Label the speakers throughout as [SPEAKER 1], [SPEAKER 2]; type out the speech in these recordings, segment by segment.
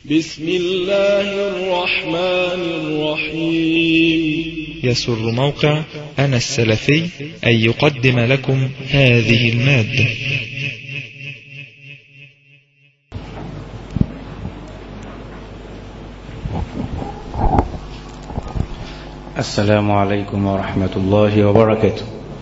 [SPEAKER 1] بسم الله الرحمن الرحيم
[SPEAKER 2] يسر موقع أنا السلفي أن يقدم لكم هذه المادة
[SPEAKER 3] السلام عليكم ورحمة الله وبركاته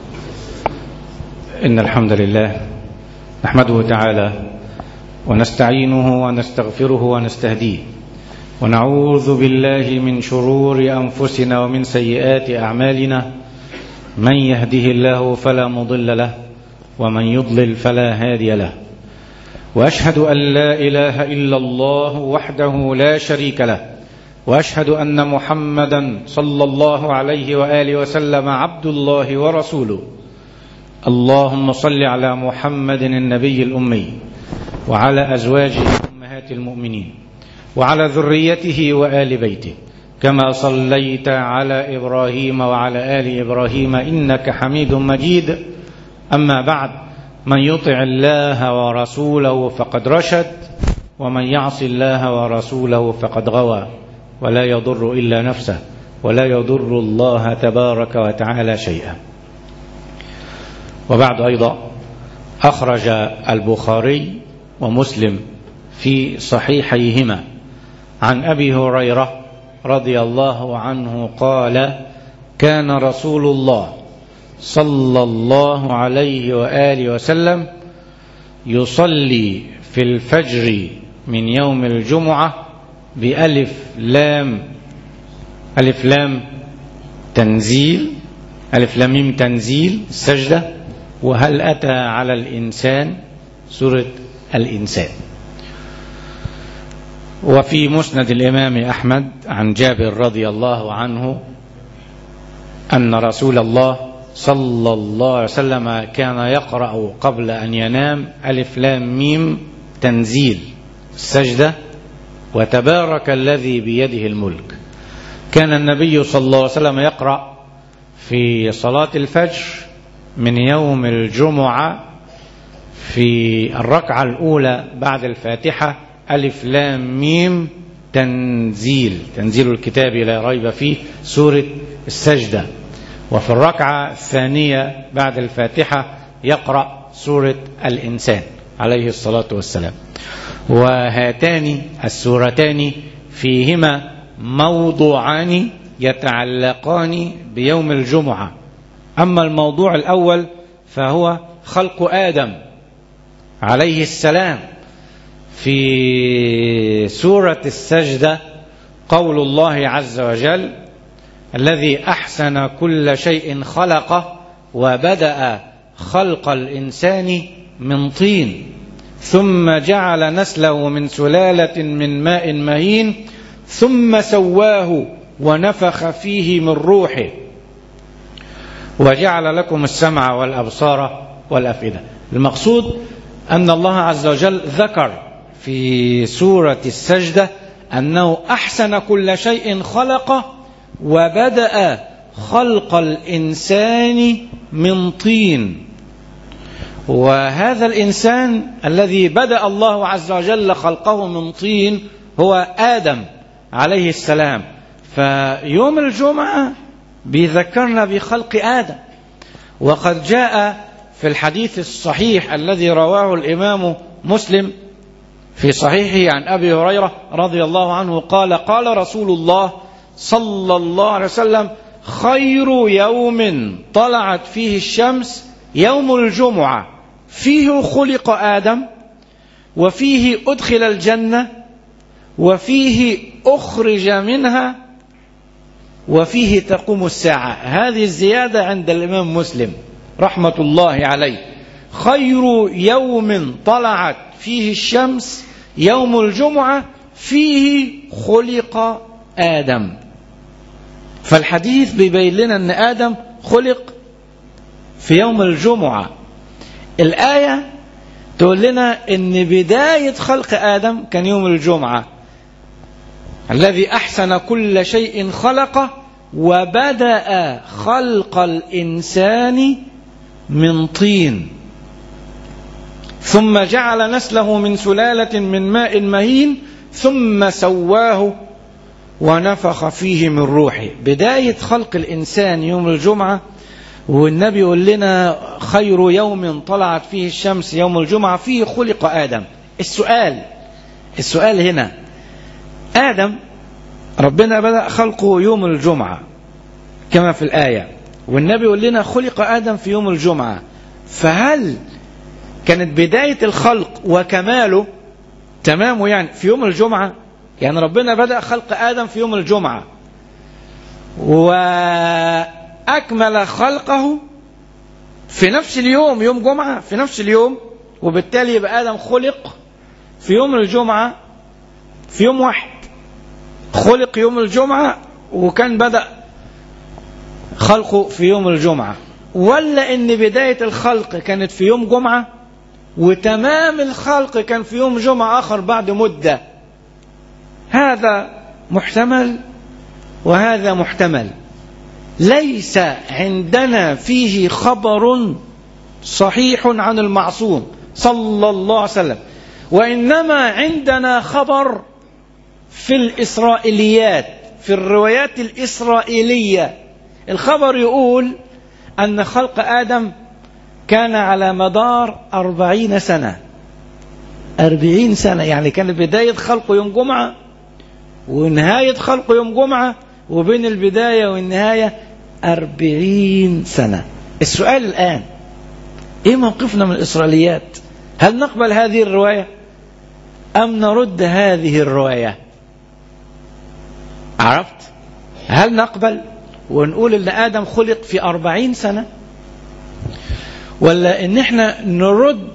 [SPEAKER 3] إن الحمد لله نحمده تعالى ونستعينه ونستغفره ونستهديه ونعوذ بالله من شرور أنفسنا ومن سيئات أعمالنا من يهده الله فلا مضل له ومن يضلل فلا هادي له وأشهد أن لا إله إلا الله وحده لا شريك له واشهد ان محمدا صلى الله عليه واله وسلم عبد الله ورسوله اللهم صل على محمد النبي الامي وعلى ازواجه امهات المؤمنين وعلى ذريته وال بيته كما صليت على ابراهيم وعلى ال ابراهيم انك حميد مجيد اما بعد من يطع الله ورسوله فقد رشد ومن يعص الله ورسوله فقد غوى ولا يضر إلا نفسه ولا يضر الله تبارك وتعالى شيئا وبعد أيضا أخرج البخاري ومسلم في صحيحيهما عن أبي هريرة رضي الله عنه قال كان رسول الله صلى الله عليه وآله وسلم يصلي في الفجر من يوم الجمعه بألف لام ألف لام تنزيل ألف لام ميم تنزيل السجدة وهل أتى على الإنسان سورة الإنسان وفي مسند الإمام أحمد عن جابر رضي الله عنه أن رسول الله صلى الله عليه وسلم كان يقرأ قبل أن ينام ألف لام ميم تنزيل السجدة وتبارك الذي بيده الملك كان النبي صلى الله عليه وسلم يقرأ في صلاة الفجر من يوم الجمعة في الركعة الأولى بعد الفاتحة ألف لام ميم تنزيل تنزيل الكتاب لا ريب فيه سورة السجدة وفي الركعة الثانية بعد الفاتحة يقرأ سورة الإنسان عليه الصلاة والسلام وهاتان السورتان فيهما موضوعان يتعلقان بيوم الجمعة أما الموضوع الأول فهو خلق آدم عليه السلام في سورة السجدة قول الله عز وجل الذي أحسن كل شيء خلقه وبدأ خلق الإنسان من طين ثم جعل نسله من سلالة من ماء مهين ثم سواه ونفخ فيه من روحه وجعل لكم السمع والأبصار والأفئدة المقصود أن الله عز وجل ذكر في سورة السجدة أنه أحسن كل شيء خلقه وبدأ خلق الإنسان من طين وهذا الإنسان الذي بدأ الله عز وجل خلقه من طين هو آدم عليه السلام فيوم الجمعة بيذكرنا بخلق آدم وقد جاء في الحديث الصحيح الذي رواه الإمام مسلم في صحيحه عن أبي هريرة رضي الله عنه قال قال رسول الله صلى الله عليه وسلم خير يوم طلعت فيه الشمس يوم الجمعة فيه خلق آدم وفيه أدخل الجنة وفيه أخرج منها وفيه تقوم الساعة هذه الزيادة عند الإمام مسلم رحمة الله عليه خير يوم طلعت فيه الشمس يوم الجمعة فيه خلق آدم فالحديث بيبين لنا أن آدم خلق في يوم الجمعة الآية تقول لنا أن بداية خلق آدم كان يوم الجمعة الذي أحسن كل شيء خلقه وبدأ خلق الإنسان من طين ثم جعل نسله من سلالة من ماء مهين ثم سواه ونفخ فيه من روحه بداية خلق الإنسان يوم الجمعة والنبي يقول لنا خير يوم طلعت فيه الشمس يوم الجمعة فيه خلق آدم السؤال السؤال هنا آدم ربنا بدأ خلقه يوم الجمعة كما في الآية والنبي يقول لنا خلق آدم في يوم الجمعة فهل كانت بداية الخلق وكماله تمامه يعني في يوم الجمعة يعني ربنا بدأ خلق آدم في يوم الجمعة وأكمل خلقه في نفس اليوم يوم جمعة في نفس اليوم وبالتالي يبقى آدم خلق في يوم الجمعة في يوم واحد خلق يوم الجمعة وكان بدأ خلقه في يوم الجمعة ولا ان بداية الخلق كانت في يوم جمعة وتمام الخلق كان في يوم جمعة آخر بعد مدة هذا محتمل وهذا محتمل ليس عندنا فيه خبر صحيح عن المعصوم صلى الله عليه وسلم وإنما عندنا خبر في الإسرائيليات في الروايات الإسرائيلية الخبر يقول أن خلق آدم كان على مدار أربعين سنة أربعين سنة يعني كان بداية خلقه يوم جمعة ونهاية خلقه يوم جمعة وبين البداية والنهاية أربعين سنة السؤال الآن إيه موقفنا من الإسرائيليات هل نقبل هذه الرواية أم نرد هذه الرواية عرفت هل نقبل ونقول ان ادم خلق في أربعين سنة ولا ان احنا نرد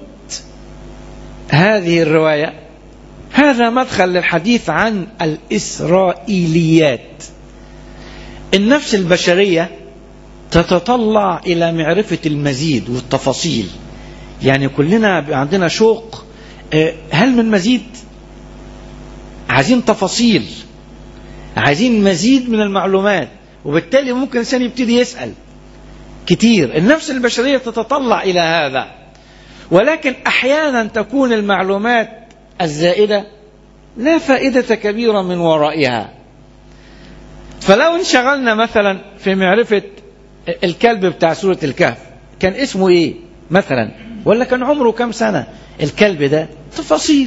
[SPEAKER 3] هذه الرواية هذا مدخل للحديث عن الإسرائيليات النفس البشرية تتطلع إلى معرفة المزيد والتفاصيل يعني كلنا عندنا شوق هل من مزيد عايزين تفاصيل عايزين مزيد من المعلومات وبالتالي ممكن الإنسان يبتدي يسأل كتير النفس البشرية تتطلع إلى هذا ولكن أحيانا تكون المعلومات الزائدة لا فائدة كبيرة من ورائها فلو انشغلنا مثلا في معرفة الكلب بتاع سورة الكهف كان اسمه ايه مثلا ولا كان عمره كم سنة الكلب ده تفاصيل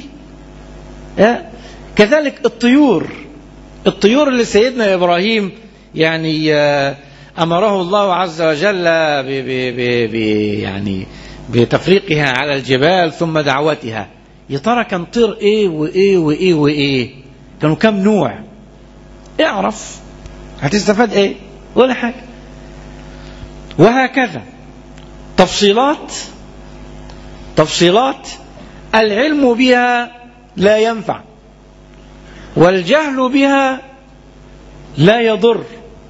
[SPEAKER 3] كذلك الطيور الطيور اللي سيدنا إبراهيم يعني أمره الله عز وجل ب ب ب ب يعني بتفريقها على الجبال ثم دعوتها يا ترى كان طير ايه وايه وايه وايه كانوا كم نوع اعرف هتستفاد ايه ولا حاجة وهكذا تفصيلات تفصيلات العلم بها لا ينفع والجهل بها لا يضر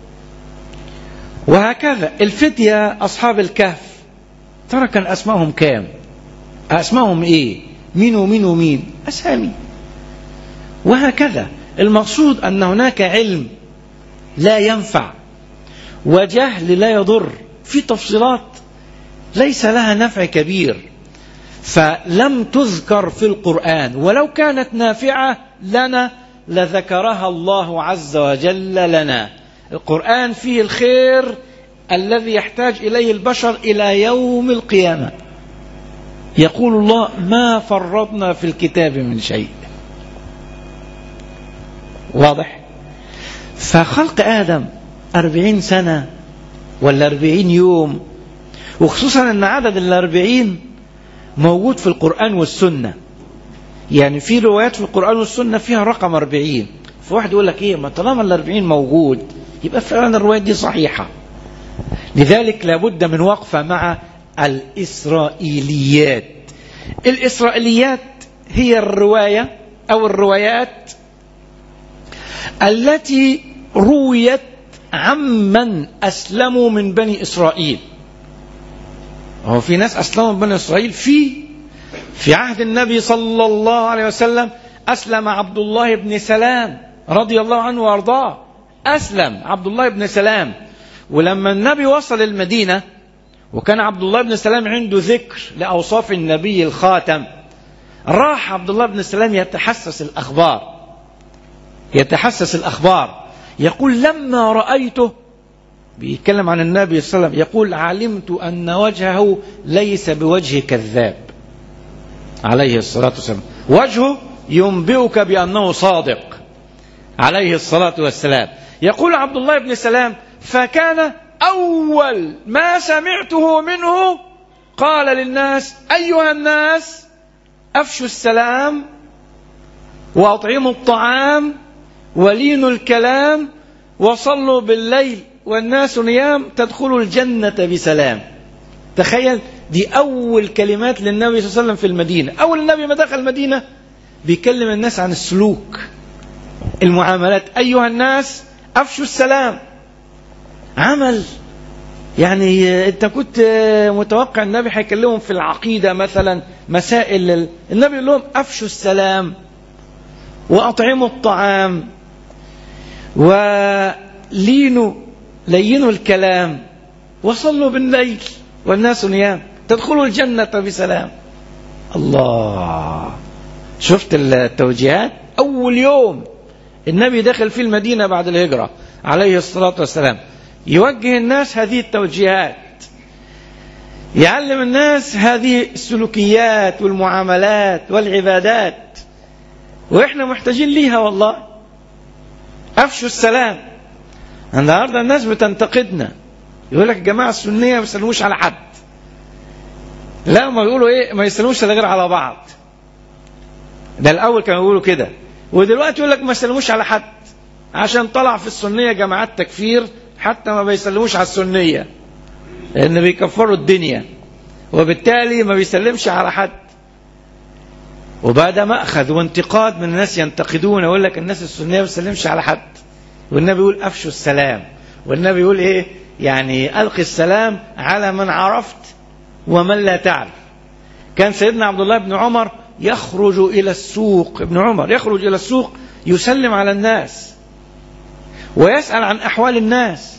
[SPEAKER 3] وهكذا الفتية أصحاب الكهف ترى كان أسمائهم كام أسمائهم إيه مين ومين ومين أسامي وهكذا المقصود أن هناك علم لا ينفع وجهل لا يضر في تفصيلات ليس لها نفع كبير فلم تذكر في القرآن ولو كانت نافعة لنا لذكرها الله عز وجل لنا القرآن فيه الخير الذي يحتاج إليه البشر إلى يوم القيامة يقول الله ما فرطنا في الكتاب من شيء واضح فخلق آدم أربعين سنة ولا أربعين يوم وخصوصا أن عدد الأربعين موجود في القرآن والسنة يعني في روايات في القرآن والسنة فيها رقم أربعين فواحد يقول لك إيه ما طالما الأربعين موجود يبقى فعلا الرواية دي صحيحة لذلك لابد من وقفة مع الإسرائيليات الإسرائيليات هي الرواية أو الروايات التي رويت عمن أسلموا من بني إسرائيل هو في ناس أسلموا من بني إسرائيل في في عهد النبي صلى الله عليه وسلم أسلم عبد الله بن سلام رضي الله عنه وأرضاه أسلم عبد الله بن سلام ولما النبي وصل المدينة وكان عبد الله بن سلام عنده ذكر لأوصاف النبي الخاتم راح عبد الله بن سلام يتحسس الأخبار يتحسس الأخبار يقول لما رأيته بيتكلم عن النبي صلى الله عليه وسلم يقول علمت أن وجهه ليس بوجه كذاب عليه الصلاة والسلام وجهه ينبئك بأنه صادق عليه الصلاة والسلام يقول عبد الله بن سلام فكان أول ما سمعته منه قال للناس أيها الناس أفشوا السلام وأطعموا الطعام ولينوا الكلام وصلوا بالليل والناس نيام تدخلوا الجنة بسلام تخيل دي أول كلمات للنبي صلى الله عليه وسلم في المدينة أول النبي ما دخل المدينة بيكلم الناس عن السلوك المعاملات أيها الناس أفشوا السلام عمل يعني انت كنت متوقع النبي هيكلمهم في العقيده مثلا مسائل النبي يقول لهم افشوا السلام واطعموا الطعام ولينوا لينوا الكلام وصلوا بالليل والناس نيام تدخلوا الجنة بسلام الله شفت التوجيهات أول يوم النبي دخل في المدينة بعد الهجرة عليه الصلاة والسلام يوجه الناس هذه التوجيهات يعلم الناس هذه السلوكيات والمعاملات والعبادات واحنا محتاجين ليها والله افشوا السلام النهارده الناس بتنتقدنا يقول لك الجماعه السنيه ما بيسلموش على حد لا ما يقولوا ايه ما يسلموش الا غير على بعض ده الاول كانوا يقولوا كده ودلوقتي يقول لك ما يسلموش على حد عشان طلع في السنيه جماعات تكفير حتى ما بيسلموش على السنيه لان بيكفروا الدنيا وبالتالي ما بيسلمش على حد وبعد مأخذ وانتقاد من الناس ينتقدون يقول لك الناس السنية ما بتسلمش على حد والنبي يقول أفشوا السلام والنبي يقول إيه يعني ألقي السلام على من عرفت ومن لا تعرف كان سيدنا عبد الله بن عمر يخرج إلى السوق ابن عمر يخرج إلى السوق يسلم على الناس ويسأل عن أحوال الناس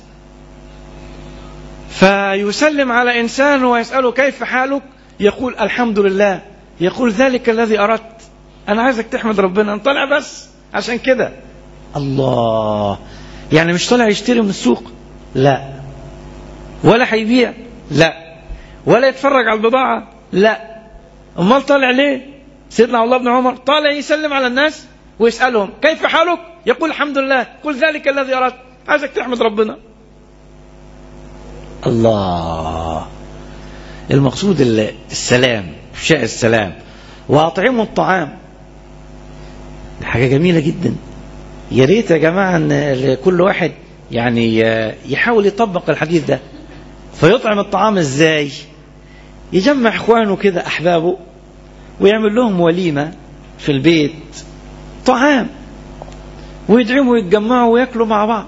[SPEAKER 3] فيسلم على إنسان ويسأله كيف حالك يقول الحمد لله يقول ذلك الذي أردت أنا عايزك تحمد ربنا أنا طالع بس عشان كده الله يعني مش طالع يشتري من السوق لا ولا هيبيع لا ولا يتفرج على البضاعة لا أمال طالع ليه سيدنا عبد الله بن عمر طالع يسلم على الناس ويسألهم كيف حالك يقول الحمد لله قل ذلك الذي أردت عايزك تحمد ربنا الله المقصود السلام افشاء السلام واطعموا الطعام حاجه جميله جدا يا ريت يا جماعه ان كل واحد يعني يحاول يطبق الحديث ده فيطعم الطعام ازاي يجمع اخوانه كده احبابه ويعمل لهم وليمه في البيت طعام ويدعموا ويتجمعوا وياكلوا مع بعض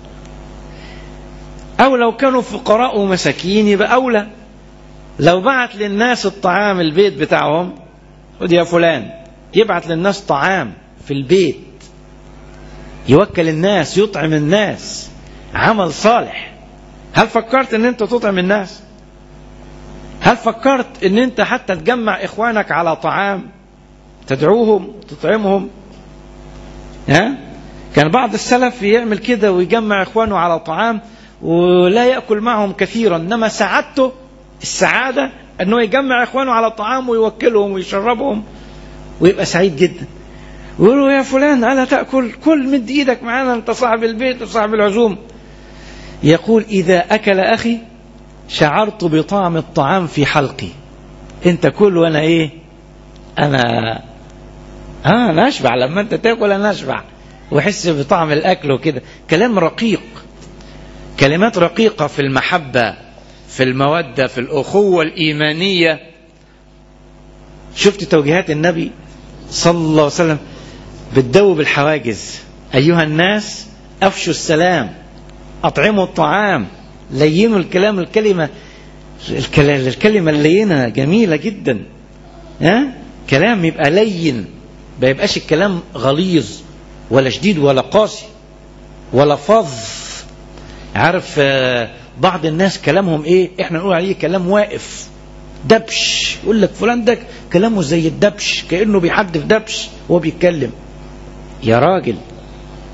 [SPEAKER 3] او لو كانوا فقراء ومساكين يبقى اولى لو بعت للناس الطعام البيت بتاعهم خد يا فلان يبعت للناس طعام في البيت يوكل الناس يطعم الناس عمل صالح هل فكرت ان انت تطعم الناس هل فكرت ان انت حتى تجمع اخوانك على طعام تدعوهم تطعمهم ها كان بعض السلف يعمل كده ويجمع اخوانه على طعام ولا ياكل معهم كثيرا انما سعادته السعادة أنه يجمع إخوانه على الطعام ويوكلهم ويشربهم ويبقى سعيد جدا ويقولوا يا فلان ألا تأكل كل مد إيدك معانا أنت صاحب البيت وصاحب العزوم يقول إذا أكل أخي شعرت بطعم الطعام في حلقي أنت كل وأنا إيه أنا آه أنا أشبع لما أنت تاكل أنا أشبع وأحس بطعم الأكل وكده كلام رقيق كلمات رقيقة في المحبة في المودة في الأخوة الإيمانية شفت توجيهات النبي صلى الله عليه وسلم بتدوب الحواجز أيها الناس أفشوا السلام أطعموا الطعام لينوا الكلام الكلمة الكلمة اللينة جميلة جدا ها كلام يبقى لين ما يبقاش الكلام غليظ ولا شديد ولا قاسي ولا فظ عارف بعض الناس كلامهم ايه احنا نقول عليه كلام واقف دبش يقول لك فلان ده كلامه زي الدبش كانه بيحدف دبش وهو بيتكلم يا راجل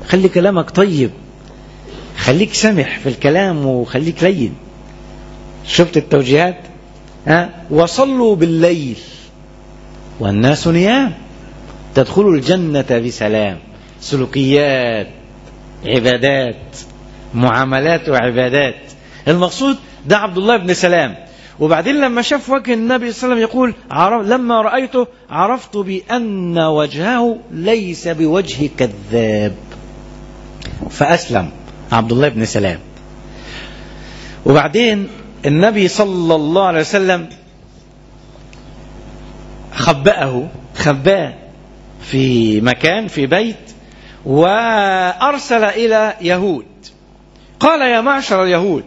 [SPEAKER 3] خلي كلامك طيب خليك سمح في الكلام وخليك لين شفت التوجيهات ها وصلوا بالليل والناس نيام تدخلوا الجنة بسلام سلوكيات عبادات معاملات وعبادات المقصود ده عبد الله بن سلام وبعدين لما شاف وجه النبي صلى الله عليه وسلم يقول عرف لما رأيته عرفت بأن وجهه ليس بوجه كذاب فأسلم عبد الله بن سلام وبعدين النبي صلى الله عليه وسلم خبأه خباه في مكان في بيت وأرسل إلى يهود قال يا معشر اليهود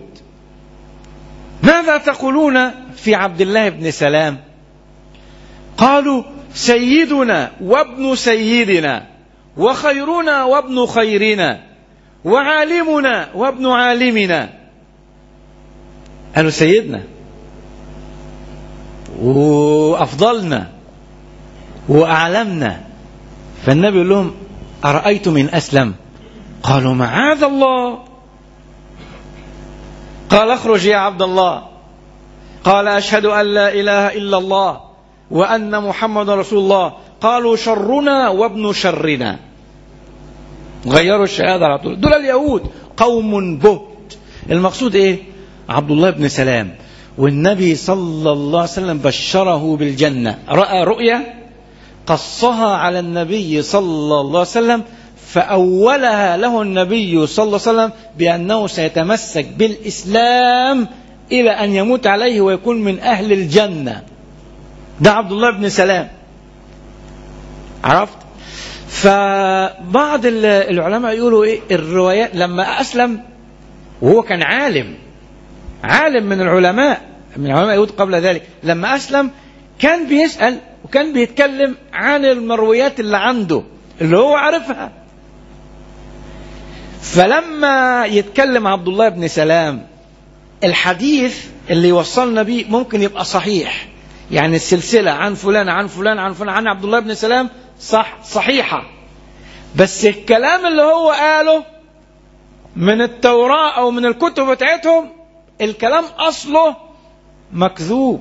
[SPEAKER 3] ماذا تقولون في عبد الله بن سلام قالوا سيدنا وابن سيدنا وخيرنا وابن خيرنا وعالمنا وابن عالمنا قالوا سيدنا وأفضلنا وأعلمنا فالنبي يقول لهم أرأيتم إن أسلم قالوا معاذ الله قال اخرج يا عبد الله قال أشهد أن لا إله إلا الله وأن محمد رسول الله قالوا شرنا وابن شرنا غيروا الشهادة على طول دول اليهود قوم بهت المقصود إيه عبد الله بن سلام والنبي صلى الله عليه وسلم بشره بالجنة رأى رؤيا قصها على النبي صلى الله عليه وسلم فأولها له النبي صلى الله عليه وسلم بأنه سيتمسك بالإسلام إلى أن يموت عليه ويكون من أهل الجنة ده عبد الله بن سلام عرفت فبعض العلماء يقولوا إيه الروايات لما أسلم وهو كان عالم عالم من العلماء من علماء اليهود قبل ذلك لما أسلم كان بيسأل وكان بيتكلم عن المرويات اللي عنده اللي هو عارفها فلما يتكلم عبد الله بن سلام الحديث اللي يوصلنا بيه ممكن يبقى صحيح يعني السلسلة عن فلان عن فلان عن فلان عن عبد الله بن سلام صح صحيحة بس الكلام اللي هو قاله من التوراة أو من الكتب بتاعتهم الكلام أصله مكذوب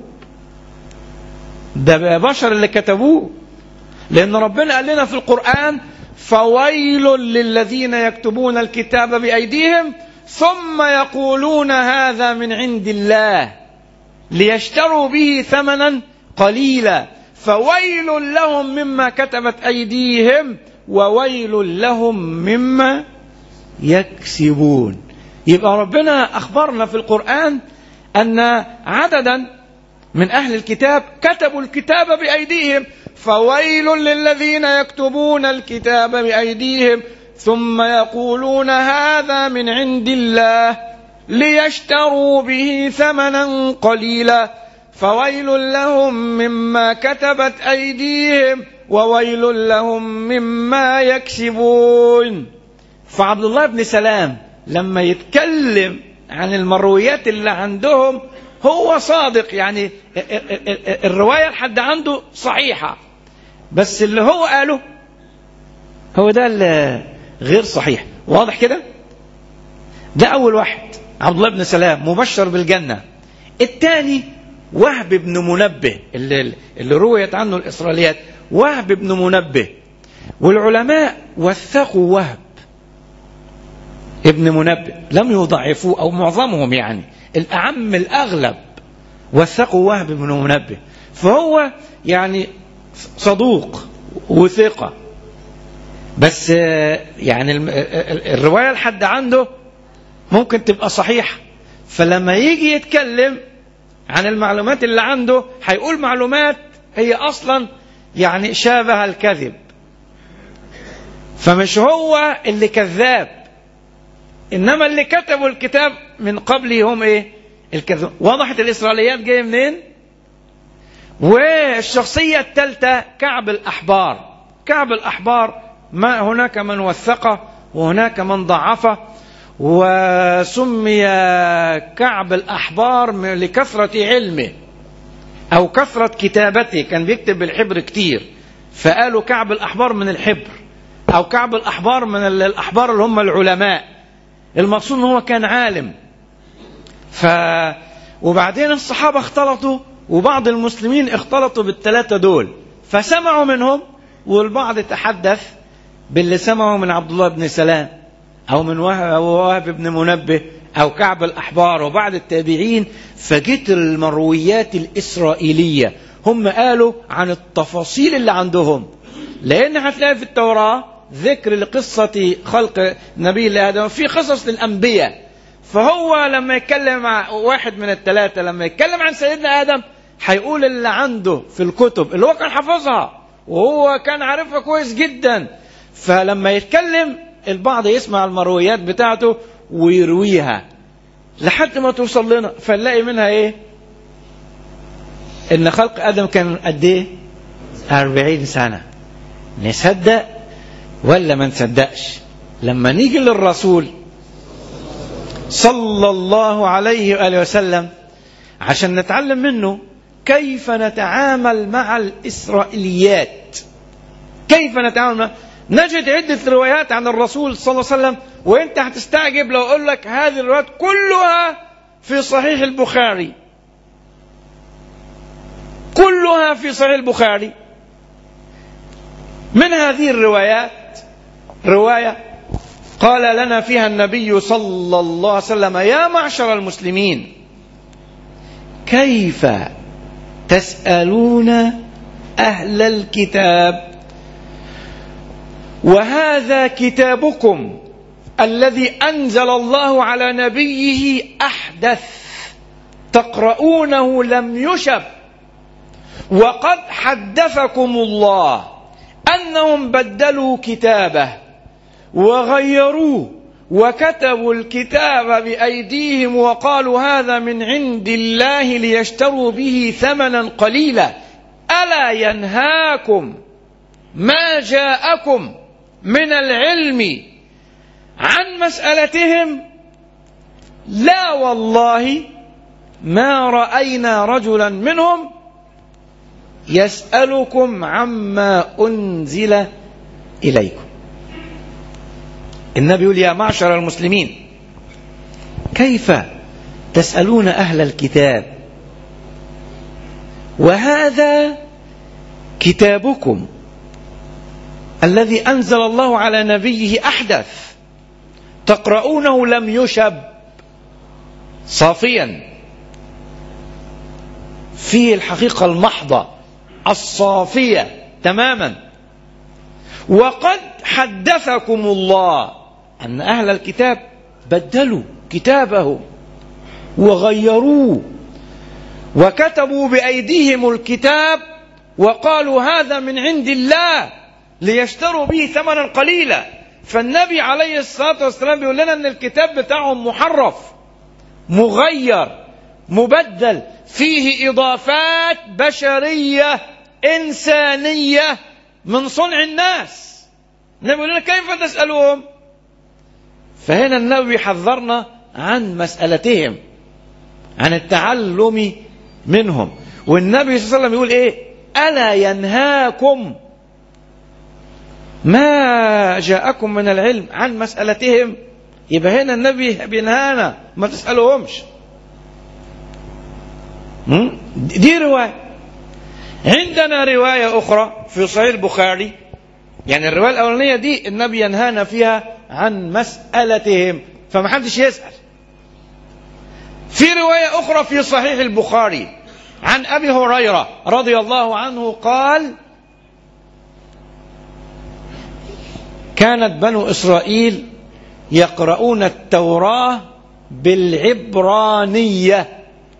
[SPEAKER 3] ده بشر اللي كتبوه لأن ربنا قال لنا في القرآن فويل للذين يكتبون الكتاب بأيديهم ثم يقولون هذا من عند الله ليشتروا به ثمنا قليلا فويل لهم مما كتبت أيديهم وويل لهم مما يكسبون يبقى ربنا أخبرنا في القرآن أن عددا من أهل الكتاب كتبوا الكتاب بأيديهم فويل للذين يكتبون الكتاب بأيديهم ثم يقولون هذا من عند الله ليشتروا به ثمنا قليلا فويل لهم مما كتبت أيديهم وويل لهم مما يكسبون فعبد الله بن سلام لما يتكلم عن المرويات اللي عندهم هو صادق يعني الرواية لحد عنده صحيحة بس اللي هو قاله هو ده اللي غير صحيح واضح كده ده أول واحد عبد الله بن سلام مبشر بالجنة الثاني وهب بن منبه اللي, اللي رويت عنه الإسرائيليات وهب بن منبه والعلماء وثقوا وهب ابن منبه لم يضعفوه أو معظمهم يعني الأعم الأغلب وثقوا وهب بن منبه فهو يعني صدوق وثقة بس يعني الرواية لحد عنده ممكن تبقى صحيحة فلما يجي يتكلم عن المعلومات اللي عنده هيقول معلومات هي أصلا يعني شابه الكذب فمش هو اللي كذاب إنما اللي كتبوا الكتاب من قبله هم إيه الكذب وضحت الإسرائيليات جاية منين والشخصية الثالثة كعب الأحبار كعب الأحبار ما هناك من وثقه وهناك من ضعفه وسمي كعب الأحبار لكثرة علمه أو كثرة كتابته كان بيكتب بالحبر كتير فقالوا كعب الأحبار من الحبر أو كعب الأحبار من الأحبار اللي هم العلماء المقصود ان هو كان عالم ف وبعدين الصحابة اختلطوا وبعض المسلمين اختلطوا بالثلاثة دول فسمعوا منهم والبعض تحدث باللي سمعوا من عبد الله بن سلام أو من وهب, وهب بن منبه أو كعب الأحبار وبعض التابعين فجت المرويات الإسرائيلية هم قالوا عن التفاصيل اللي عندهم لأن هتلاقي في التوراة ذكر لقصة خلق نبي الله آدم في قصص للأنبياء فهو لما يتكلم مع واحد من الثلاثة لما يتكلم عن سيدنا آدم هيقول اللي عنده في الكتب اللي هو كان حافظها وهو كان عارفها كويس جدا فلما يتكلم البعض يسمع المرويات بتاعته ويرويها لحد ما توصل لنا فنلاقي منها ايه ان خلق ادم كان قد ايه أربعين سنة نصدق ولا ما نصدقش لما نيجي للرسول صلى الله عليه وآله وسلم عشان نتعلم منه كيف نتعامل مع الإسرائيليات كيف نتعامل مع نجد عدة روايات عن الرسول صلى الله عليه وسلم وانت هتستعجب لو اقول لك هذه الروايات كلها في صحيح البخاري كلها في صحيح البخاري من هذه الروايات رواية قال لنا فيها النبي صلى الله عليه وسلم يا معشر المسلمين كيف تسألون أهل الكتاب وهذا كتابكم الذي أنزل الله على نبيه أحدث تقرؤونه لم يشب وقد حدثكم الله أنهم بدلوا كتابه وغيروه وكتبوا الكتاب بأيديهم وقالوا هذا من عند الله ليشتروا به ثمنا قليلا ألا ينهاكم ما جاءكم من العلم عن مسألتهم لا والله ما رأينا رجلا منهم يسألكم عما أنزل إليكم النبي يقول يا معشر المسلمين كيف تسألون أهل الكتاب وهذا كتابكم الذي أنزل الله على نبيه أحدث تقرؤونه لم يشب صافيا فيه الحقيقة المحضة الصافية تماما وقد حدثكم الله أن أهل الكتاب بدلوا كتابه وغيروه وكتبوا بأيديهم الكتاب وقالوا هذا من عند الله ليشتروا به ثمنا قليلا فالنبي عليه الصلاة والسلام بيقول لنا أن الكتاب بتاعهم محرف مغير مبدل فيه إضافات بشرية إنسانية من صنع الناس النبي يقول لنا كيف تسألوهم فهنا النبي حذرنا عن مسألتهم عن التعلم منهم والنبي صلى الله عليه وسلم يقول ايه ألا ينهاكم ما جاءكم من العلم عن مسألتهم يبقى هنا النبي بينهانا ما تسألوهمش دي رواية عندنا رواية أخرى في صحيح البخاري يعني الرواية الأولانية دي النبي ينهانا فيها عن مسألتهم فما حدش يسأل في رواية أخرى في صحيح البخاري عن أبي هريرة رضي الله عنه قال كانت بنو إسرائيل يقرؤون التوراة بالعبرانية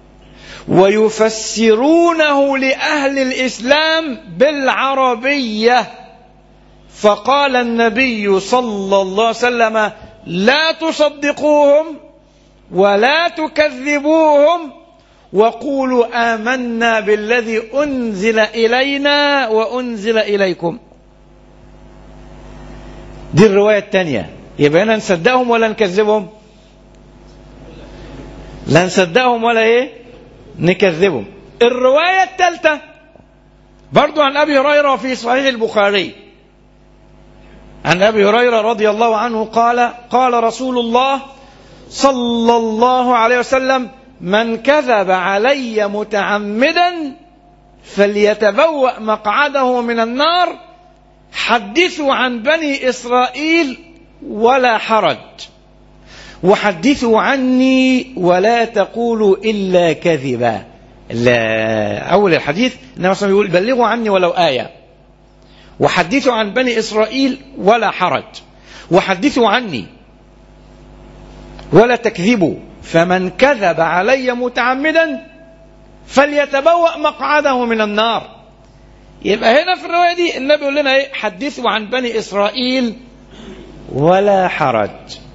[SPEAKER 3] ويفسرونه لأهل الإسلام بالعربية فقال النبي صلى الله عليه وسلم لا تصدقوهم ولا تكذبوهم وقولوا آمنا بالذي أنزل إلينا وأنزل إليكم دي الرواية الثانية يبقى هنا نصدقهم ولا نكذبهم لا نصدقهم ولا ايه نكذبهم الرواية الثالثة برضو عن أبي هريرة في صحيح البخاري عن أبي هريرة رضي الله عنه قال قال رسول الله صلى الله عليه وسلم من كذب علي متعمدا فليتبوأ مقعده من النار حدثوا عن بني إسرائيل ولا حرج وحدثوا عني ولا تقولوا إلا كذبا لا أول الحديث النبي صلى الله عليه وسلم يقول بلغوا عني ولو آية وحدثوا عن بني إسرائيل ولا حرج وحدثوا عني ولا تكذبوا فمن كذب علي متعمدا فليتبوأ مقعده من النار يبقى هنا في الرواية دي النبي يقول لنا ايه حدثوا عن بني إسرائيل ولا حرج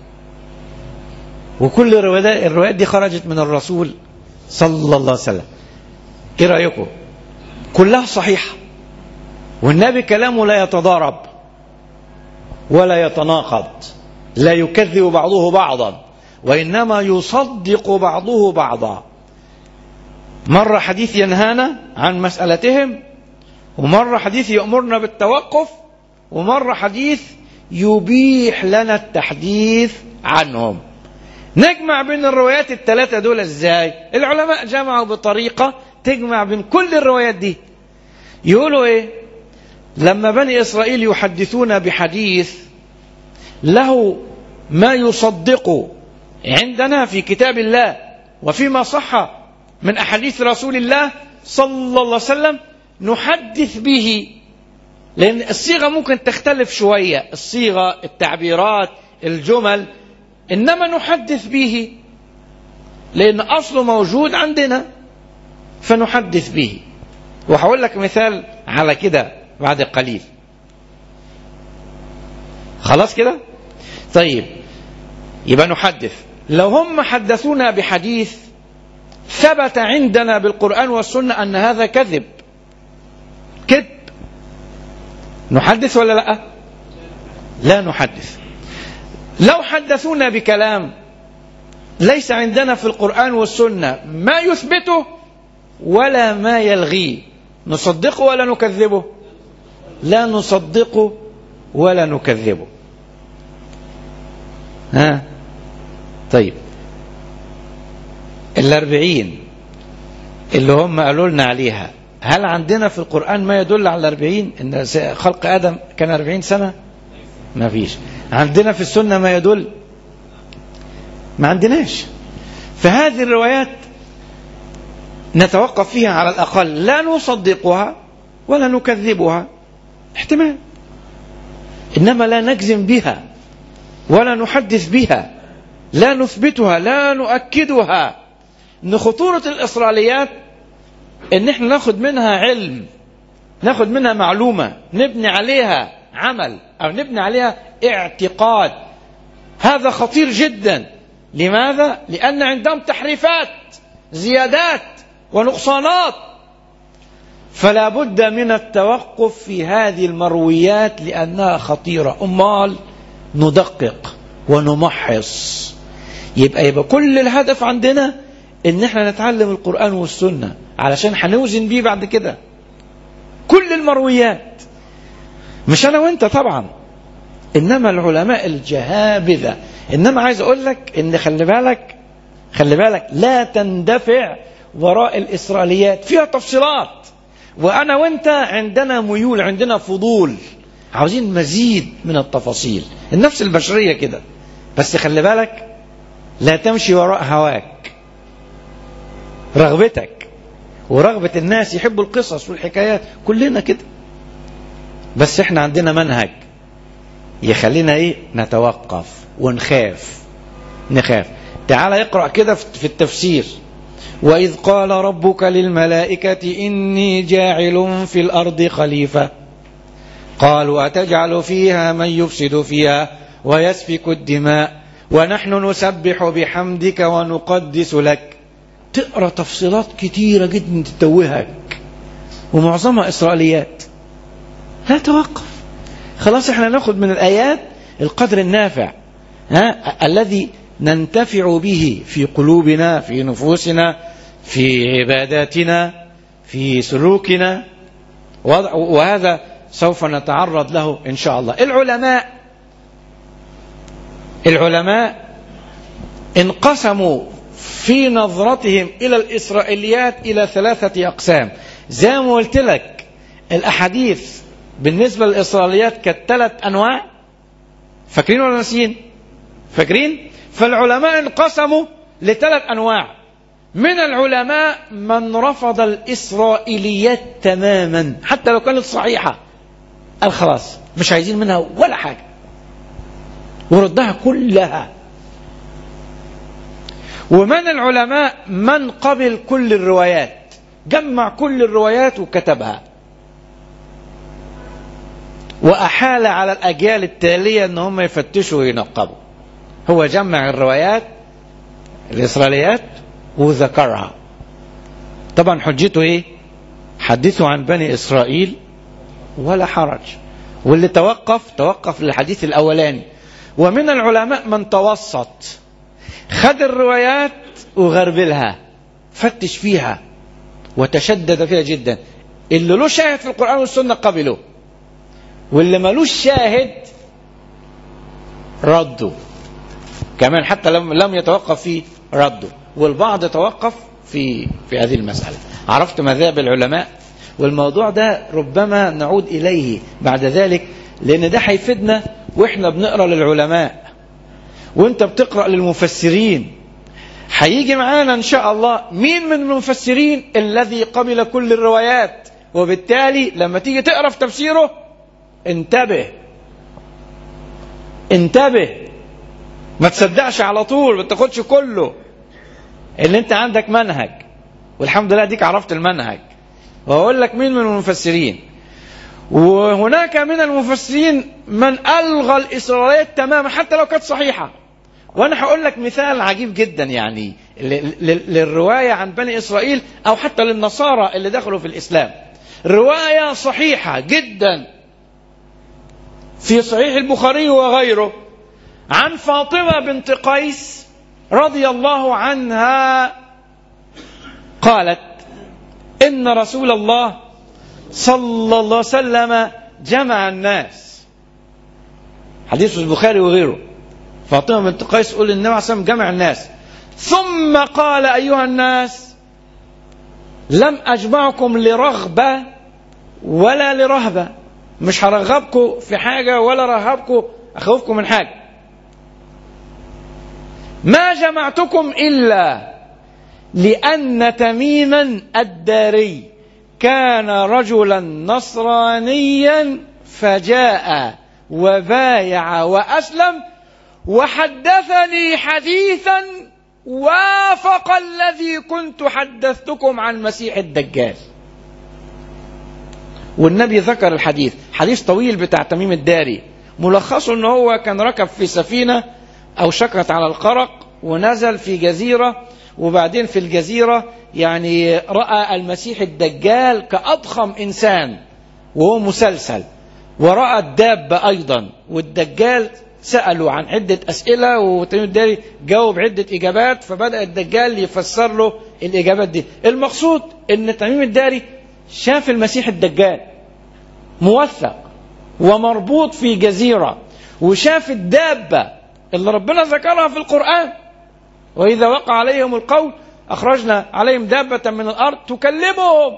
[SPEAKER 3] وكل الروايات الروايات دي خرجت من الرسول صلى الله عليه وسلم ايه رأيكم كلها صحيحة والنبي كلامه لا يتضارب ولا يتناقض لا يكذب بعضه بعضا وإنما يصدق بعضه بعضا مرة حديث ينهانا عن مسألتهم ومرة حديث يأمرنا بالتوقف ومرة حديث يبيح لنا التحديث عنهم نجمع بين الروايات الثلاثة دول ازاي العلماء جمعوا بطريقة تجمع بين كل الروايات دي يقولوا ايه لما بني اسرائيل يحدثون بحديث له ما يصدق عندنا في كتاب الله وفيما صح من احاديث رسول الله صلى الله عليه وسلم نحدث به لان الصيغه ممكن تختلف شويه الصيغه التعبيرات الجمل انما نحدث به لان اصله موجود عندنا فنحدث به وهقول لك مثال على كده بعد قليل خلاص كده طيب يبقى نحدث لو هم حدثونا بحديث ثبت عندنا بالقرآن والسنة أن هذا كذب كذب نحدث ولا لا لا نحدث لو حدثونا بكلام ليس عندنا في القرآن والسنة ما يثبته ولا ما يلغيه نصدقه ولا نكذبه لا نصدقه ولا نكذبه ها طيب الأربعين اللي هم قالوا لنا عليها هل عندنا في القرآن ما يدل على الأربعين إن خلق آدم كان أربعين سنة ما فيش عندنا في السنة ما يدل ما عندناش فهذه الروايات نتوقف فيها على الأقل لا نصدقها ولا نكذبها احتمال إنما لا نجزم بها ولا نحدث بها لا نثبتها لا نؤكدها ان خطورة الإسرائيليات ان احنا ناخد منها علم ناخد منها معلومة نبني عليها عمل او نبني عليها اعتقاد هذا خطير جدا لماذا؟ لأن عندهم تحريفات زيادات ونقصانات فلا بد من التوقف في هذه المرويات لأنها خطيرة أمال ندقق ونمحص يبقى يبقى كل الهدف عندنا ان احنا نتعلم القرآن والسنة علشان هنوزن بيه بعد كده كل المرويات مش انا وانت طبعا انما العلماء الجهابذة انما عايز اقول لك ان خلي بالك خلي بالك لا تندفع وراء الاسرائيليات فيها تفصيلات وانا وانت عندنا ميول عندنا فضول عاوزين مزيد من التفاصيل النفس البشرية كده بس خلي بالك لا تمشي وراء هواك رغبتك ورغبة الناس يحبوا القصص والحكايات كلنا كده بس احنا عندنا منهج يخلينا ايه نتوقف ونخاف نخاف تعال اقرأ كده في التفسير وإذ قال ربك للملائكة إني جاعل في الأرض خليفة قالوا أتجعل فيها من يفسد فيها ويسفك الدماء ونحن نسبح بحمدك ونقدس لك تقرأ تفصيلات كتيرة جدا تتوهك ومعظمها إسرائيليات لا توقف خلاص احنا ناخد من الآيات القدر النافع ها الذي ننتفع به في قلوبنا في نفوسنا في عباداتنا في سلوكنا وهذا سوف نتعرض له إن شاء الله العلماء العلماء انقسموا في نظرتهم إلى الإسرائيليات إلى ثلاثة أقسام زي ما قلت لك الأحاديث بالنسبة للإسرائيليات كانت ثلاث أنواع فاكرين ولا ناسيين؟ فاكرين؟ فالعلماء انقسموا لثلاث أنواع من العلماء من رفض الإسرائيليات تماما حتى لو كانت صحيحة قال خلاص مش عايزين منها ولا حاجة وردها كلها ومن العلماء من قبل كل الروايات جمع كل الروايات وكتبها وأحال على الأجيال التالية أن هم يفتشوا وينقبوا هو جمع الروايات الإسرائيليات وذكرها طبعا حجته ايه حدثوا عن بني إسرائيل ولا حرج واللي توقف توقف للحديث الأولاني ومن العلماء من توسط خد الروايات وغربلها فتش فيها وتشدد فيها جدا اللي له شاهد في القرآن والسنة قبله واللي ملوش شاهد ردوا كمان حتى لم لم يتوقف فيه ردوا والبعض توقف في في هذه المسألة عرفت مذاهب العلماء والموضوع ده ربما نعود إليه بعد ذلك لأن ده هيفيدنا وإحنا بنقرأ للعلماء وانت بتقرأ للمفسرين هيجي معانا ان شاء الله مين من المفسرين الذي قبل كل الروايات وبالتالي لما تيجي تقرا في تفسيره انتبه انتبه ما تصدقش على طول ما تاخدش كله اللي انت عندك منهج والحمد لله ديك عرفت المنهج واقول لك مين من المفسرين وهناك من المفسرين من الغى الاسرائيليات تماما حتى لو كانت صحيحه وانا هقول لك مثال عجيب جدا يعني للروايه عن بني اسرائيل او حتى للنصارى اللي دخلوا في الاسلام روايه صحيحه جدا في صحيح البخاري وغيره عن فاطمه بنت قيس رضي الله عنها قالت ان رسول الله صلى الله عليه وسلم جمع الناس حديث البخاري وغيره فاطمه بنت قيس تقول النبي عليه الصلاه والسلام جمع الناس ثم قال ايها الناس لم اجمعكم لرغبه ولا لرهبه مش هرغبكم في حاجه ولا رهبكم اخوفكم من حاجه ما جمعتكم الا لان تميما الداري كان رجلا نصرانيا فجاء وبايع واسلم وحدثني حديثا وافق الذي كنت حدثتكم عن مسيح الدجال والنبي ذكر الحديث حديث طويل بتاع تميم الداري ملخصه ان هو كان ركب في سفينة او شكت على القرق ونزل في جزيرة وبعدين في الجزيرة يعني رأى المسيح الدجال كأضخم إنسان وهو مسلسل ورأى الدابة أيضا والدجال سألوا عن عدة أسئلة وتميم الداري جاوب عدة إجابات فبدأ الدجال يفسر له الإجابات دي المقصود أن تميم الداري شاف المسيح الدجال موثق ومربوط في جزيرة وشاف الدابة اللي ربنا ذكرها في القرآن وإذا وقع عليهم القول أخرجنا عليهم دابة من الأرض تكلمهم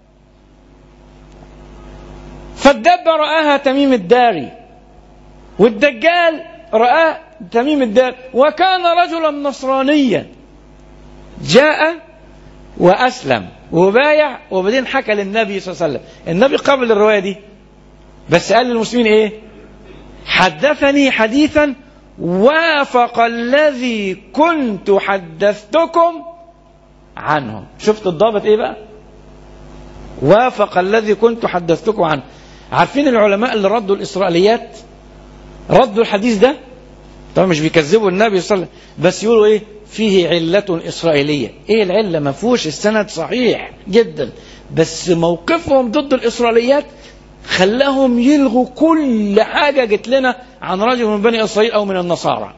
[SPEAKER 3] فالدابة رآها تميم الداري والدجال رآه تميم الدار وكان رجلا نصرانيا جاء وأسلم وبايع وبعدين حكى للنبي صلى الله عليه وسلم النبي قبل الرواية دي بس قال للمسلمين ايه حدثني حديثا وافق الذي كنت حدثتكم عنه شفت الضابط ايه بقى وافق الذي كنت حدثتكم عنه عارفين العلماء اللي ردوا الإسرائيليات ردوا الحديث ده طبعا مش بيكذبوا النبي صلى الله عليه وسلم بس يقولوا ايه فيه علة إسرائيلية ايه العلة ما فيهوش السند صحيح جدا بس موقفهم ضد الإسرائيليات خلاهم يلغوا كل حاجة جت لنا عن رجل من بني إسرائيل أو من النصارى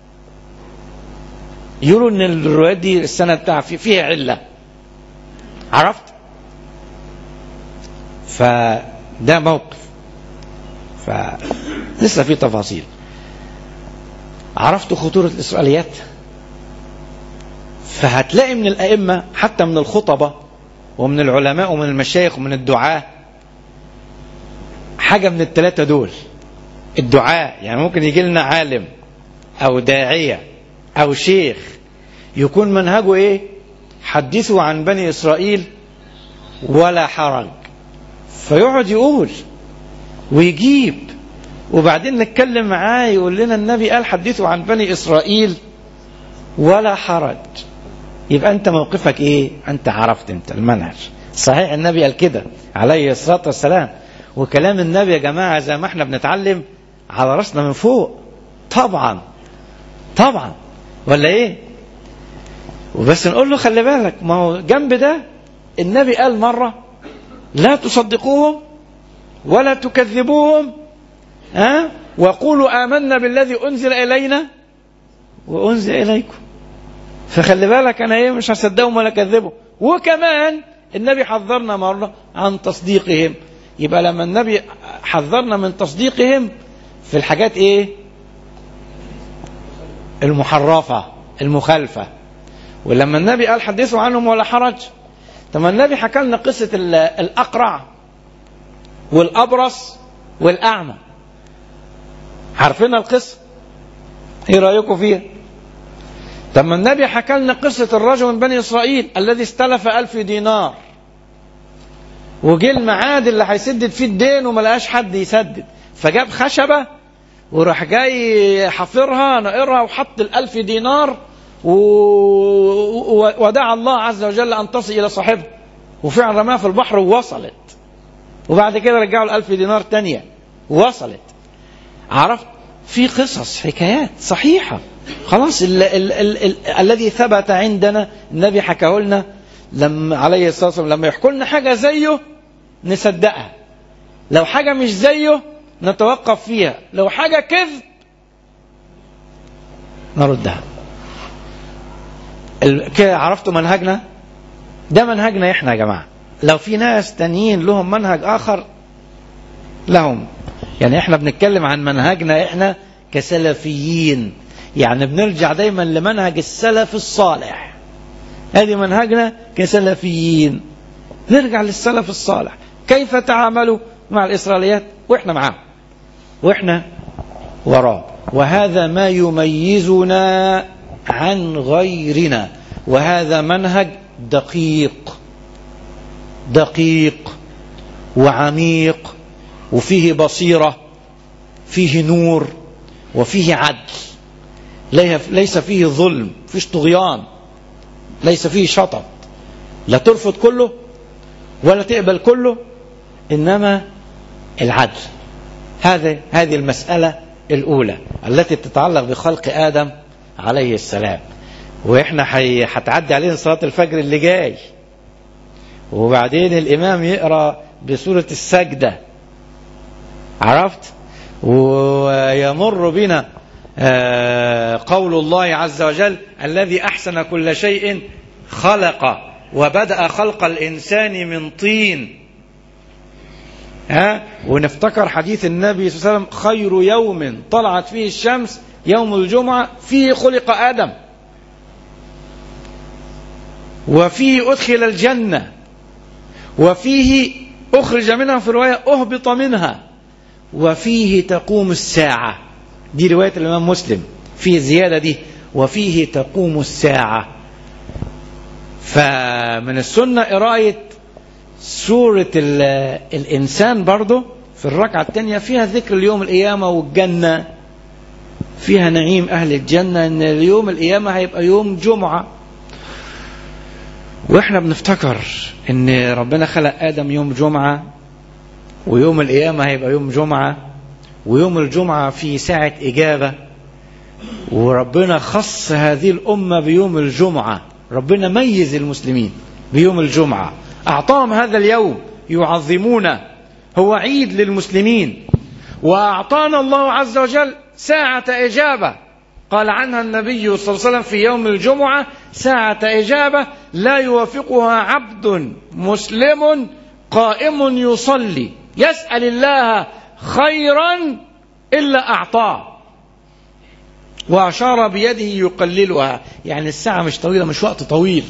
[SPEAKER 3] يقولوا ان الروايات دي السند بتاعها فيها علة عرفت فده موقف فلسه في تفاصيل عرفتوا خطورة الإسرائيليات فهتلاقي من الأئمة حتى من الخطبة ومن العلماء ومن المشايخ ومن الدعاة حاجة من الثلاثة دول الدعاء يعني ممكن يجي لنا عالم أو داعية أو شيخ يكون منهجه إيه حدثوا عن بني إسرائيل ولا حرج فيقعد يقول ويجيب وبعدين نتكلم معاه يقول لنا النبي قال حدثوا عن بني إسرائيل ولا حرج يبقى أنت موقفك إيه أنت عرفت أنت المنهج صحيح النبي قال كده عليه الصلاة والسلام وكلام النبي يا جماعة زي ما احنا بنتعلم على راسنا من فوق طبعا طبعا ولا ايه وبس نقول له خلي بالك ما هو جنب ده النبي قال مرة لا تصدقوهم ولا تكذبوهم ها وقولوا آمنا بالذي أنزل إلينا وأنزل إليكم فخلي بالك أنا إيه مش هصدقهم ولا أكذبهم وكمان النبي حذرنا مرة عن تصديقهم يبقى لما النبي حذرنا من تصديقهم في الحاجات إيه المحرفة المخالفة ولما النبي قال حدثوا عنهم ولا حرج طب النبي حكى لنا قصة الأقرع والأبرص والأعمى عارفين القصة ايه رأيكم فيها طب ما النبي حكى لنا قصة الرجل من بني إسرائيل الذي استلف ألف دينار وجه الميعاد اللي هيسدد فيه الدين وما لقاش حد يسدد فجاب خشبة وراح جاي حفرها نقرها وحط الألف دينار و... ودعا الله عز وجل أن تصل إلى صاحبه وفعلا رماها في البحر ووصلت وبعد كده رجعوا الألف دينار تانية وصلت عرفت في قصص حكايات صحيحة خلاص ال ال ال ال الذي ثبت عندنا النبي حكاه لنا لما عليه الصلاة والسلام لما يحكوا لنا حاجة زيه نصدقها لو حاجة مش زيه نتوقف فيها لو حاجة كذب نردها كده عرفتوا منهجنا ده منهجنا احنا يا جماعة لو في ناس تانيين لهم منهج آخر لهم يعني احنا بنتكلم عن منهجنا احنا كسلفيين يعني بنرجع دايما لمنهج السلف الصالح هذه منهجنا كسلفيين نرجع للسلف الصالح كيف تعاملوا مع الإسرائيليات وإحنا معاهم وإحنا وراه وهذا ما يميزنا عن غيرنا وهذا منهج دقيق دقيق وعميق وفيه بصيرة فيه نور وفيه عدل ليس فيه ظلم فيش طغيان ليس فيه شطط لا ترفض كله ولا تقبل كله إنما العدل هذا هذه المسألة الأولى التي تتعلق بخلق آدم عليه السلام وإحنا هتعدي علينا صلاة الفجر اللي جاي وبعدين الإمام يقرأ بسورة السجدة عرفت ويمر بنا قول الله عز وجل الذي أحسن كل شيء خلق وبدأ خلق الإنسان من طين ها ونفتكر حديث النبي صلى الله عليه وسلم خير يوم طلعت فيه الشمس يوم الجمعة فيه خلق آدم وفيه أدخل الجنة وفيه أخرج منها في رواية أهبط منها وفيه تقوم الساعة دي رواية الإمام مسلم في زيادة دي وفيه تقوم الساعة فمن السنة قراية سورة الإنسان برضه في الركعة الثانية فيها ذكر اليوم القيامة والجنة فيها نعيم أهل الجنة إن اليوم القيامة هيبقى يوم جمعة وإحنا بنفتكر إن ربنا خلق آدم يوم جمعة ويوم القيامة هيبقى يوم جمعة ويوم الجمعة في ساعة إجابة وربنا خص هذه الأمة بيوم الجمعة ربنا ميز المسلمين بيوم الجمعة أعطاهم هذا اليوم يعظمونه هو عيد للمسلمين وأعطانا الله عز وجل ساعة إجابة قال عنها النبي صلى الله عليه وسلم في يوم الجمعة ساعة إجابة لا يوافقها عبد مسلم قائم يصلي يسأل الله خيرا إلا أعطاه وأشار بيده يقللها يعني الساعة مش طويلة مش وقت طويل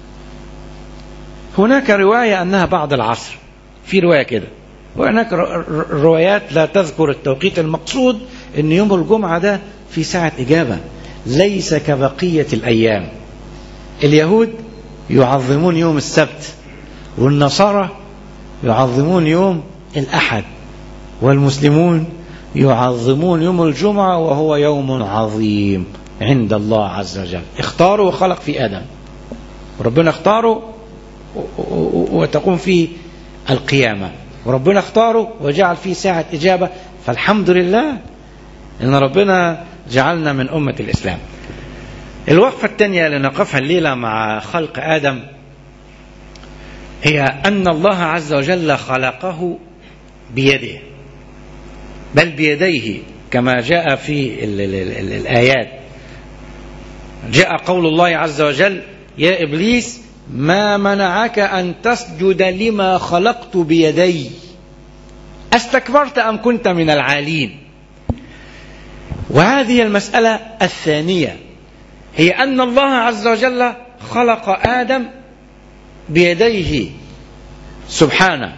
[SPEAKER 3] هناك رواية أنها بعد العصر في رواية كده وهناك روايات لا تذكر التوقيت المقصود أن يوم الجمعة ده في ساعة إجابة ليس كبقية الأيام اليهود يعظمون يوم السبت والنصارى يعظمون يوم الأحد والمسلمون يعظمون يوم الجمعة وهو يوم عظيم عند الله عز وجل اختاروا وخلق في آدم ربنا اختاره وتقوم فيه القيامة وربنا اختاره وجعل فيه ساعة إجابة فالحمد لله إن ربنا جعلنا من أمة الإسلام الوقفة الثانية اللي نقفها الليلة مع خلق آدم هي أن الله عز وجل خلقه بيده بل بيديه كما جاء في ال ال ال الآيات جاء قول الله عز وجل يا إبليس ما منعك أن تسجد لما خلقت بيدي أستكبرت أم كنت من العالين وهذه المسألة الثانية هي أن الله عز وجل خلق آدم بيديه سبحانه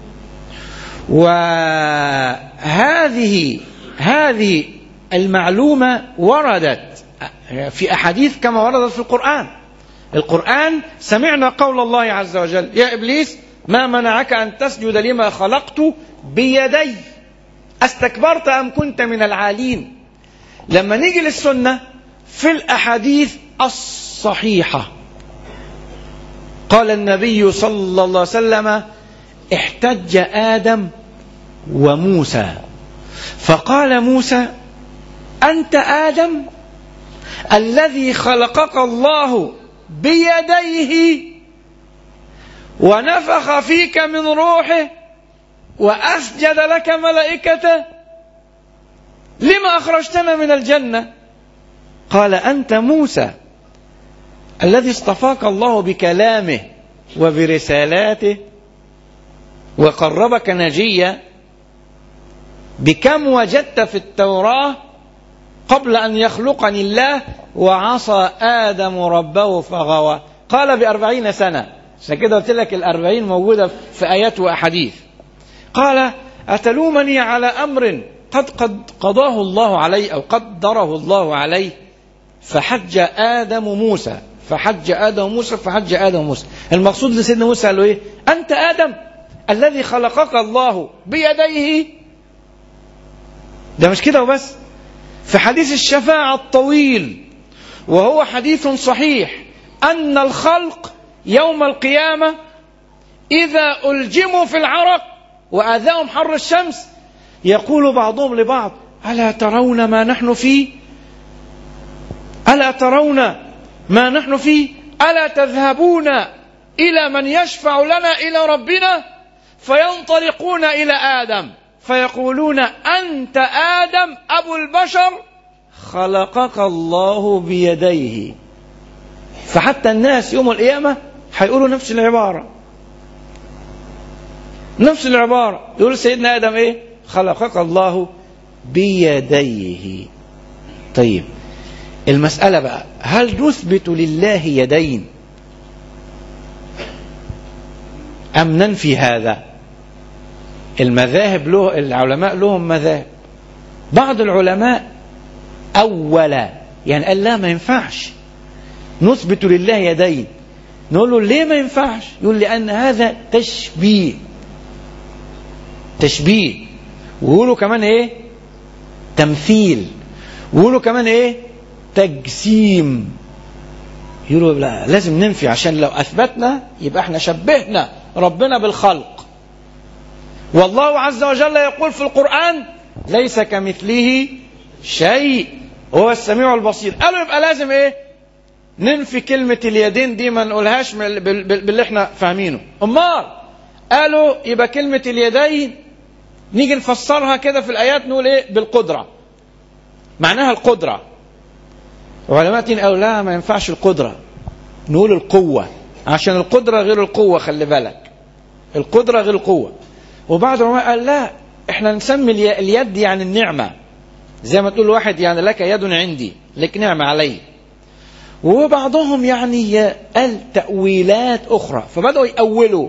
[SPEAKER 3] وهذه هذه المعلومة وردت في أحاديث كما وردت في القرآن القرآن سمعنا قول الله عز وجل يا إبليس ما منعك أن تسجد لما خلقت بيدي استكبرت أم كنت من العالين لما نيجي للسنة في الأحاديث الصحيحة قال النبي صلى الله عليه وسلم احتج آدم وموسى فقال موسى أنت آدم الذي خلقك الله بيديه ونفخ فيك من روحه وأسجد لك ملائكته لما أخرجتنا من الجنة قال أنت موسى الذي اصطفاك الله بكلامه وبرسالاته وقربك نجيا بكم وجدت في التوراة قبل أن يخلقني الله وعصى آدم ربه فغوى قال بأربعين سنة عشان كده قلت لك الأربعين موجودة في آيات وأحاديث قال أتلومني على أمر قد قد قضاه الله علي أو قدره الله عليه فحج آدم موسى فحج آدم موسى فحج آدم موسى المقصود لسيدنا موسى قال له إيه أنت آدم الذي خلقك الله بيديه ده مش كده وبس في حديث الشفاعة الطويل وهو حديث صحيح أن الخلق يوم القيامة إذا ألجموا في العرق وآذاهم حر الشمس يقول بعضهم لبعض ألا ترون ما نحن فيه ألا ترون ما نحن فيه ألا تذهبون إلى من يشفع لنا إلى ربنا فينطلقون إلى آدم فيقولون أنت آدم أبو البشر خلقك الله بيديه فحتى الناس يوم القيامة هيقولوا نفس العبارة نفس العبارة يقول سيدنا آدم إيه خلقك الله بيديه طيب المسألة بقى هل نثبت لله يدين أم ننفي هذا المذاهب له العلماء لهم مذاهب بعض العلماء أولا يعني قال لا ما ينفعش نثبت لله يدين نقول له ليه ما ينفعش يقول لأن هذا تشبيه تشبيه ويقولوا كمان ايه تمثيل ويقولوا كمان ايه تجسيم يقولوا لا لازم ننفي عشان لو اثبتنا يبقى احنا شبهنا ربنا بالخلق والله عز وجل يقول في القرآن ليس كمثله شيء هو السميع البصير قالوا يبقى لازم ايه ننفي كلمة اليدين دي ما نقولهاش باللي احنا فاهمينه امال قالوا يبقى كلمة اليدين نيجي نفسرها كده في الآيات نقول إيه بالقدرة معناها القدرة علماء تين قالوا لا ما ينفعش القدرة نقول القوة عشان القدرة غير القوة خلي بالك القدرة غير القوة وبعض العلماء قال لا احنا نسمي اليد يعني النعمة زي ما تقول واحد يعني لك يد عندي لك نعمة علي وبعضهم يعني قال تأويلات أخرى فبدأوا يأولوا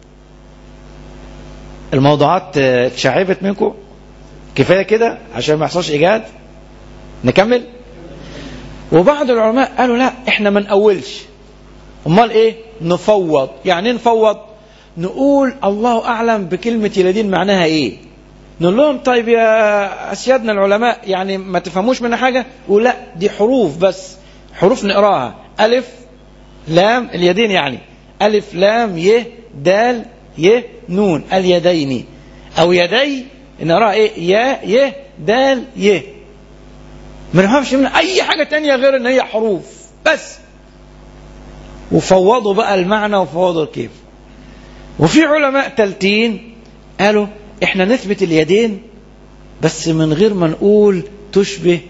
[SPEAKER 3] الموضوعات اتشعبت منكم كفاية كده عشان ما يحصلش إيجاد نكمل وبعض العلماء قالوا لا احنا ما نأولش امال ايه نفوض يعني نفوض نقول الله اعلم بكلمة يلدين معناها ايه نقول لهم طيب يا اسيادنا العلماء يعني ما تفهموش منها حاجة ولا دي حروف بس حروف نقراها الف لام اليدين يعني الف لام ي دال ي نون اليدين او يدي نقراها ايه يا ي دال ي ما نفهمش من اي حاجة تانية غير ان هي حروف بس وفوضوا بقى المعنى وفوضوا الكيف وفي علماء تالتين قالوا احنا نثبت اليدين بس من غير ما نقول تشبه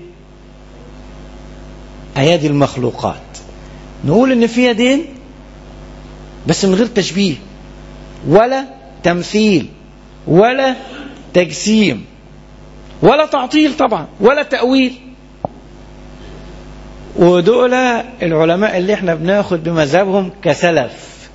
[SPEAKER 3] ايادي المخلوقات نقول ان في يدين بس من غير تشبيه ولا تمثيل ولا تجسيم ولا تعطيل طبعا ولا تأويل ودول العلماء اللي احنا بناخد بمذهبهم كسلف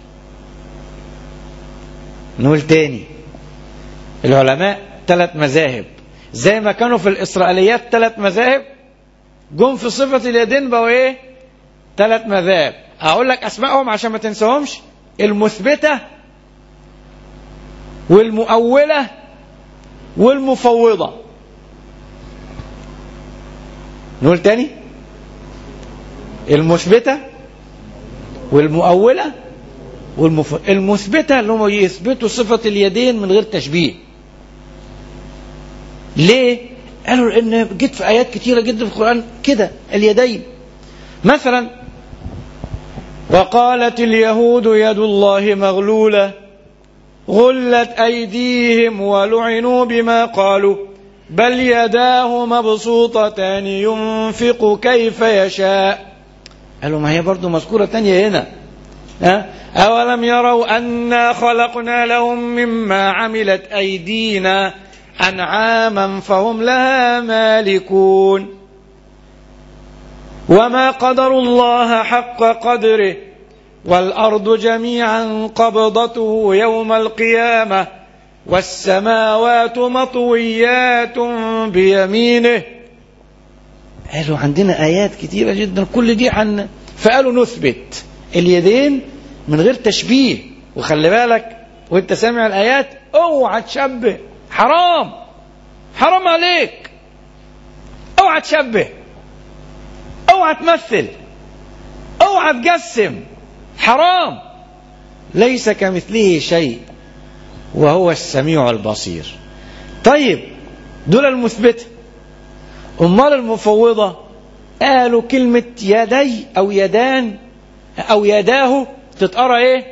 [SPEAKER 3] نقول تاني العلماء ثلاث مذاهب زي ما كانوا في الإسرائيليات ثلاث مذاهب جم في صفة اليدين بقوا ايه ثلاث مذاهب اقول لك اسمائهم عشان ما تنساهمش المثبتة والمؤولة والمفوضة نقول تاني المثبتة والمؤولة والمف... المثبتة اللي هم يثبتوا صفة اليدين من غير تشبيه ليه؟ قالوا ان جيت في ايات كتيرة جدا في القرآن كده اليدين مثلا وقالت اليهود يد الله مغلولة غلت أيديهم ولعنوا بما قالوا بل يداه مبسوطتان ينفق كيف يشاء قالوا ما هي برضو مذكورة تانية هنا ها أولم يروا أنا خلقنا لهم مما عملت أيدينا أنعاما فهم لها مالكون وما قدروا الله حق قدره والأرض جميعا قبضته يوم القيامة والسماوات مطويات بيمينه قالوا عندنا آيات كتيرة جدا كل دي عن فقالوا نثبت اليدين من غير تشبيه وخلي بالك وانت سامع الآيات اوعى تشبه حرام حرام عليك اوعى تشبه اوعى تمثل اوعى تجسم حرام ليس كمثله شيء وهو السميع البصير طيب دول المثبته امال المفوضه قالوا كلمه يدي او يدان او يداه تتقرا ايه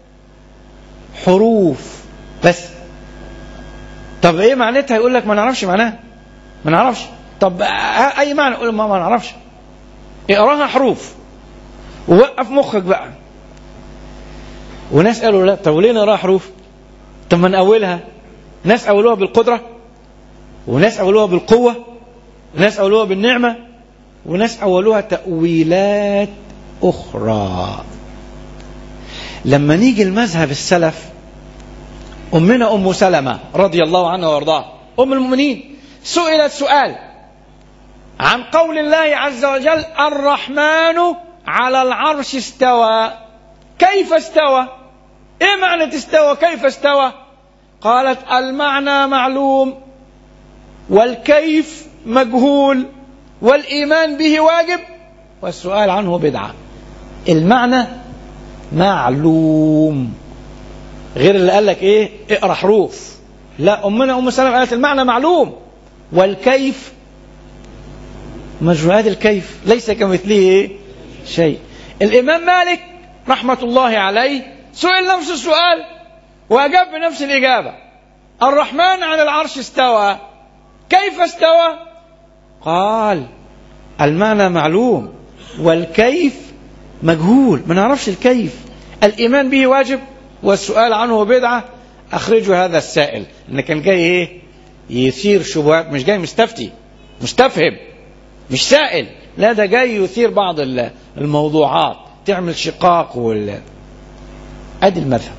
[SPEAKER 3] حروف بس طب ايه معناتها يقول لك ما نعرفش معناها ما نعرفش طب اي معنى يقول ما, ما نعرفش اقراها حروف ووقف مخك بقى وناس قالوا لا طب وليه نقراها حروف طب ما نأولها ناس أولوها بالقدرة وناس أولوها بالقوة وناس أولوها بالنعمة وناس أولوها تأويلات أخرى لما نيجي المذهب السلف أمنا أم سلمة رضي الله عنها وارضاها أم المؤمنين سئلت سؤال عن قول الله عز وجل الرحمن على العرش استوى كيف استوى ايه معنى استوى كيف استوى قالت المعنى معلوم والكيف مجهول والايمان به واجب والسؤال عنه بدعه المعنى معلوم غير اللي قال لك ايه اقرا حروف لا امنا ام سلمة قالت المعنى معلوم والكيف مجهول هذا الكيف ليس كمثله ايه شيء الامام مالك رحمه الله عليه سئل نفس السؤال واجاب بنفس الاجابه الرحمن على العرش استوى كيف استوى قال المعنى معلوم والكيف مجهول ما نعرفش الكيف الايمان به واجب والسؤال عنه بدعه اخرجوا هذا السائل ان كان جاي ايه يثير شبهات مش جاي مستفتي مستفهم مش سائل لا ده جاي يثير بعض الموضوعات تعمل شقاق وال ادي المذهب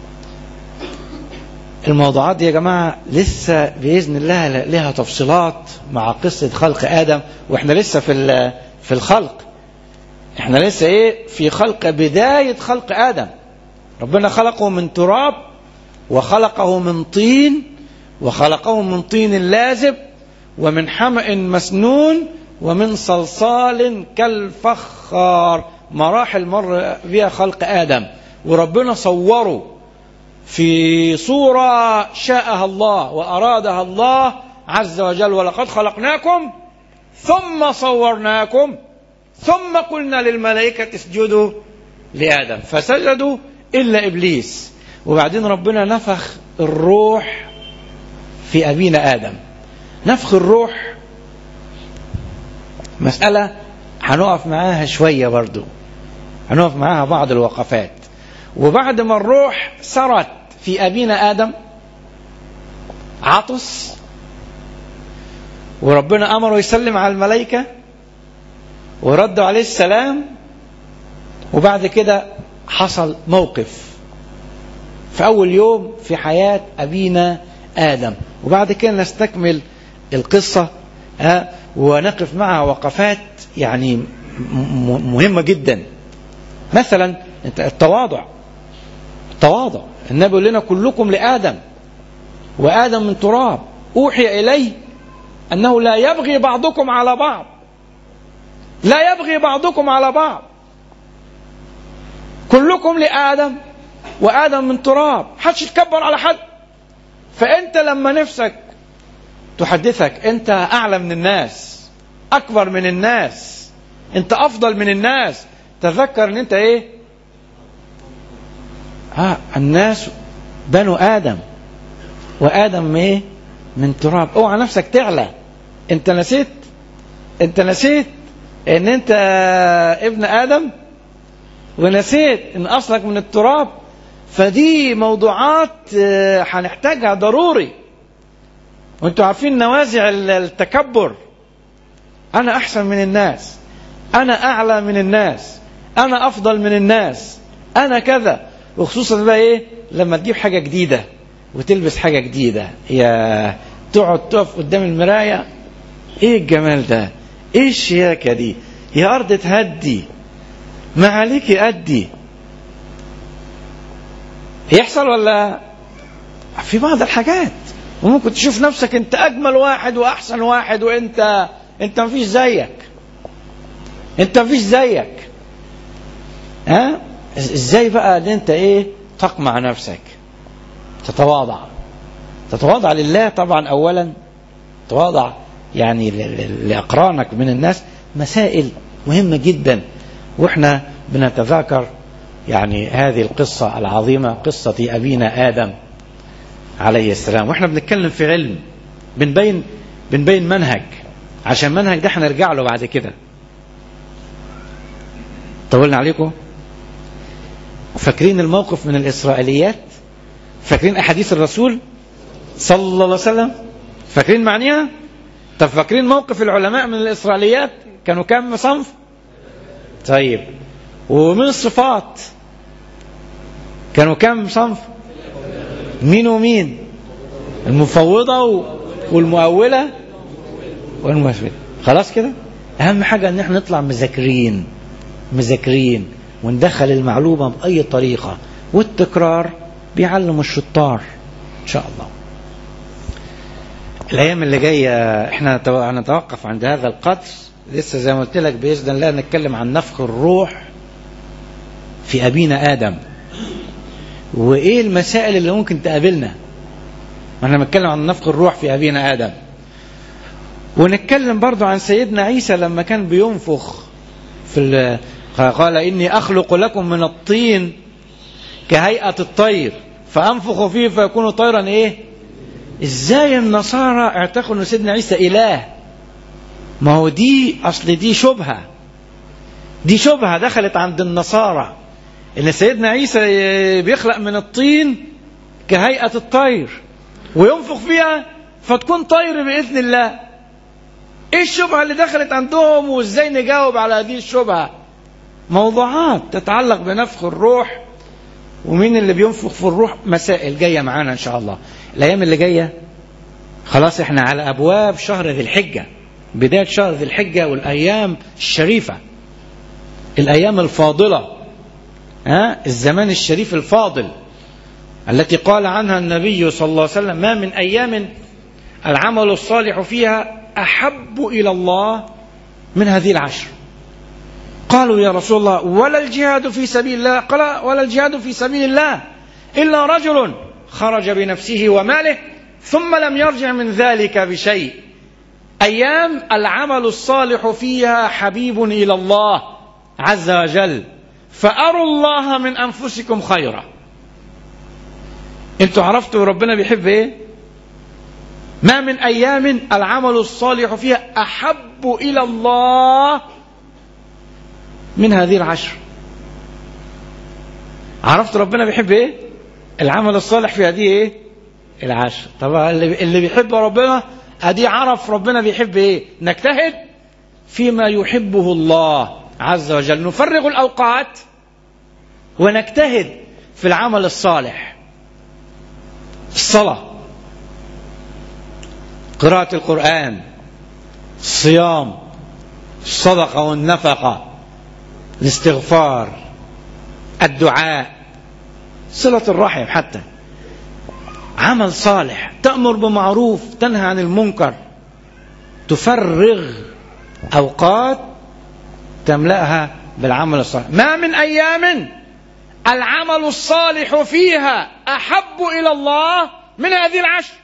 [SPEAKER 3] الموضوعات دي يا جماعة لسه بإذن الله لها تفصيلات مع قصة خلق آدم وإحنا لسه في في الخلق إحنا لسه إيه في خلق بداية خلق آدم ربنا خلقه من تراب وخلقه من طين وخلقه من طين لازب ومن حمأ مسنون ومن صلصال كالفخار مراحل مر بها خلق آدم وربنا صوره في صورة شاءها الله وأرادها الله عز وجل ولقد خلقناكم ثم صورناكم ثم قلنا للملائكة اسجدوا لآدم فسجدوا إلا إبليس وبعدين ربنا نفخ الروح في أبينا آدم نفخ الروح مسألة هنقف معاها شوية برضو هنقف معاها بعض الوقفات وبعد ما الروح سرت في أبينا آدم عطس وربنا أمره يسلم على الملائكة وردوا عليه السلام وبعد كده حصل موقف في أول يوم في حياة أبينا آدم وبعد كده نستكمل القصة ها ونقف معها وقفات يعني مهمة جدا مثلا التواضع التواضع النبي يقول لنا كلكم لآدم وآدم من تراب أوحي إليه أنه لا يبغي بعضكم على بعض لا يبغي بعضكم على بعض كلكم لآدم وآدم من تراب حدش يتكبر على حد فأنت لما نفسك تحدثك أنت أعلى من الناس أكبر من الناس أنت أفضل من الناس تذكر أن أنت إيه ها الناس بنو آدم وآدم إيه من تراب اوعى نفسك تعلى أنت نسيت أنت نسيت أن أنت ابن آدم ونسيت أن أصلك من التراب فدي موضوعات هنحتاجها ضروري وانتوا عارفين نوازع التكبر انا احسن من الناس انا اعلى من الناس انا افضل من الناس انا كذا وخصوصا بقى ايه لما تجيب حاجه جديده وتلبس حاجه جديده يا تقعد تقف قدام المرايه ايه الجمال ده ايه الشياكه دي يا ارض تهدي ما عليكي ادي يحصل ولا في بعض الحاجات وممكن تشوف نفسك انت اجمل واحد واحسن واحد وانت انت مفيش زيك انت مفيش زيك ها ازاي بقى ان انت ايه تقمع نفسك تتواضع تتواضع لله طبعا اولا تواضع يعني لاقرانك من الناس مسائل مهمه جدا واحنا بنتذاكر يعني هذه القصه العظيمه قصه ابينا ادم عليه السلام واحنا بنتكلم في علم بنبين بنبين منهج عشان منهج ده هنرجع له بعد كده طولنا عليكم فاكرين الموقف من الإسرائيليات فاكرين أحاديث الرسول صلى الله عليه وسلم فاكرين معنيها طب فاكرين موقف العلماء من الإسرائيليات كانوا كام صنف طيب ومن الصفات كانوا كام صنف مين ومين المفوضة والمؤولة والمؤثبتة خلاص كده أهم حاجة إن احنا نطلع مذاكرين مذاكرين وندخل المعلومة بأي طريقة والتكرار بيعلم الشطار إن شاء الله الأيام اللي جاية احنا هنتوقف عند هذا القدر لسه زي ما قلت لك بإذن الله نتكلم عن نفخ الروح في أبينا آدم وإيه المسائل اللي ممكن تقابلنا احنا بنتكلم عن نفخ الروح في أبينا آدم ونتكلم برضو عن سيدنا عيسى لما كان بينفخ في قال إني أخلق لكم من الطين كهيئة الطير فأنفخ فيه فيكون طيرا إيه إزاي النصارى اعتقدوا أن سيدنا عيسى إله ما هو دي أصل دي شبهة دي شبهة دخلت عند النصارى إن سيدنا عيسى بيخلق من الطين كهيئة الطير وينفخ فيها فتكون طير بإذن الله ايه الشبهة اللي دخلت عندهم وازاي نجاوب على هذه الشبهة موضوعات تتعلق بنفخ الروح ومين اللي بينفخ في الروح مسائل جاية معانا ان شاء الله الايام اللي جاية خلاص احنا على ابواب شهر ذي الحجة بداية شهر ذي الحجة والايام الشريفة الايام الفاضلة ها الزمان الشريف الفاضل التي قال عنها النبي صلى الله عليه وسلم ما من ايام العمل الصالح فيها احب الى الله من هذه العشر قالوا يا رسول الله ولا الجهاد في سبيل الله قال ولا الجهاد في سبيل الله الا رجل خرج بنفسه وماله ثم لم يرجع من ذلك بشيء ايام العمل الصالح فيها حبيب الى الله عز وجل فاروا الله من انفسكم خيرا انتوا عرفتوا ربنا بيحب ايه ما من ايام العمل الصالح فيها احب الى الله من هذه العشر عرفت ربنا بيحب ايه العمل الصالح في هذه ايه العشر طبعا اللي اللي بيحب ربنا ادي عرف ربنا بيحب ايه نجتهد فيما يحبه الله عز وجل نفرغ الاوقات ونجتهد في العمل الصالح الصلاه قراءه القران الصيام الصدقه والنفقه الاستغفار الدعاء صلة الرحم حتى عمل صالح تأمر بمعروف تنهى عن المنكر تفرغ أوقات تملأها بالعمل الصالح ما من أيام العمل الصالح فيها أحب إلى الله من هذه العشر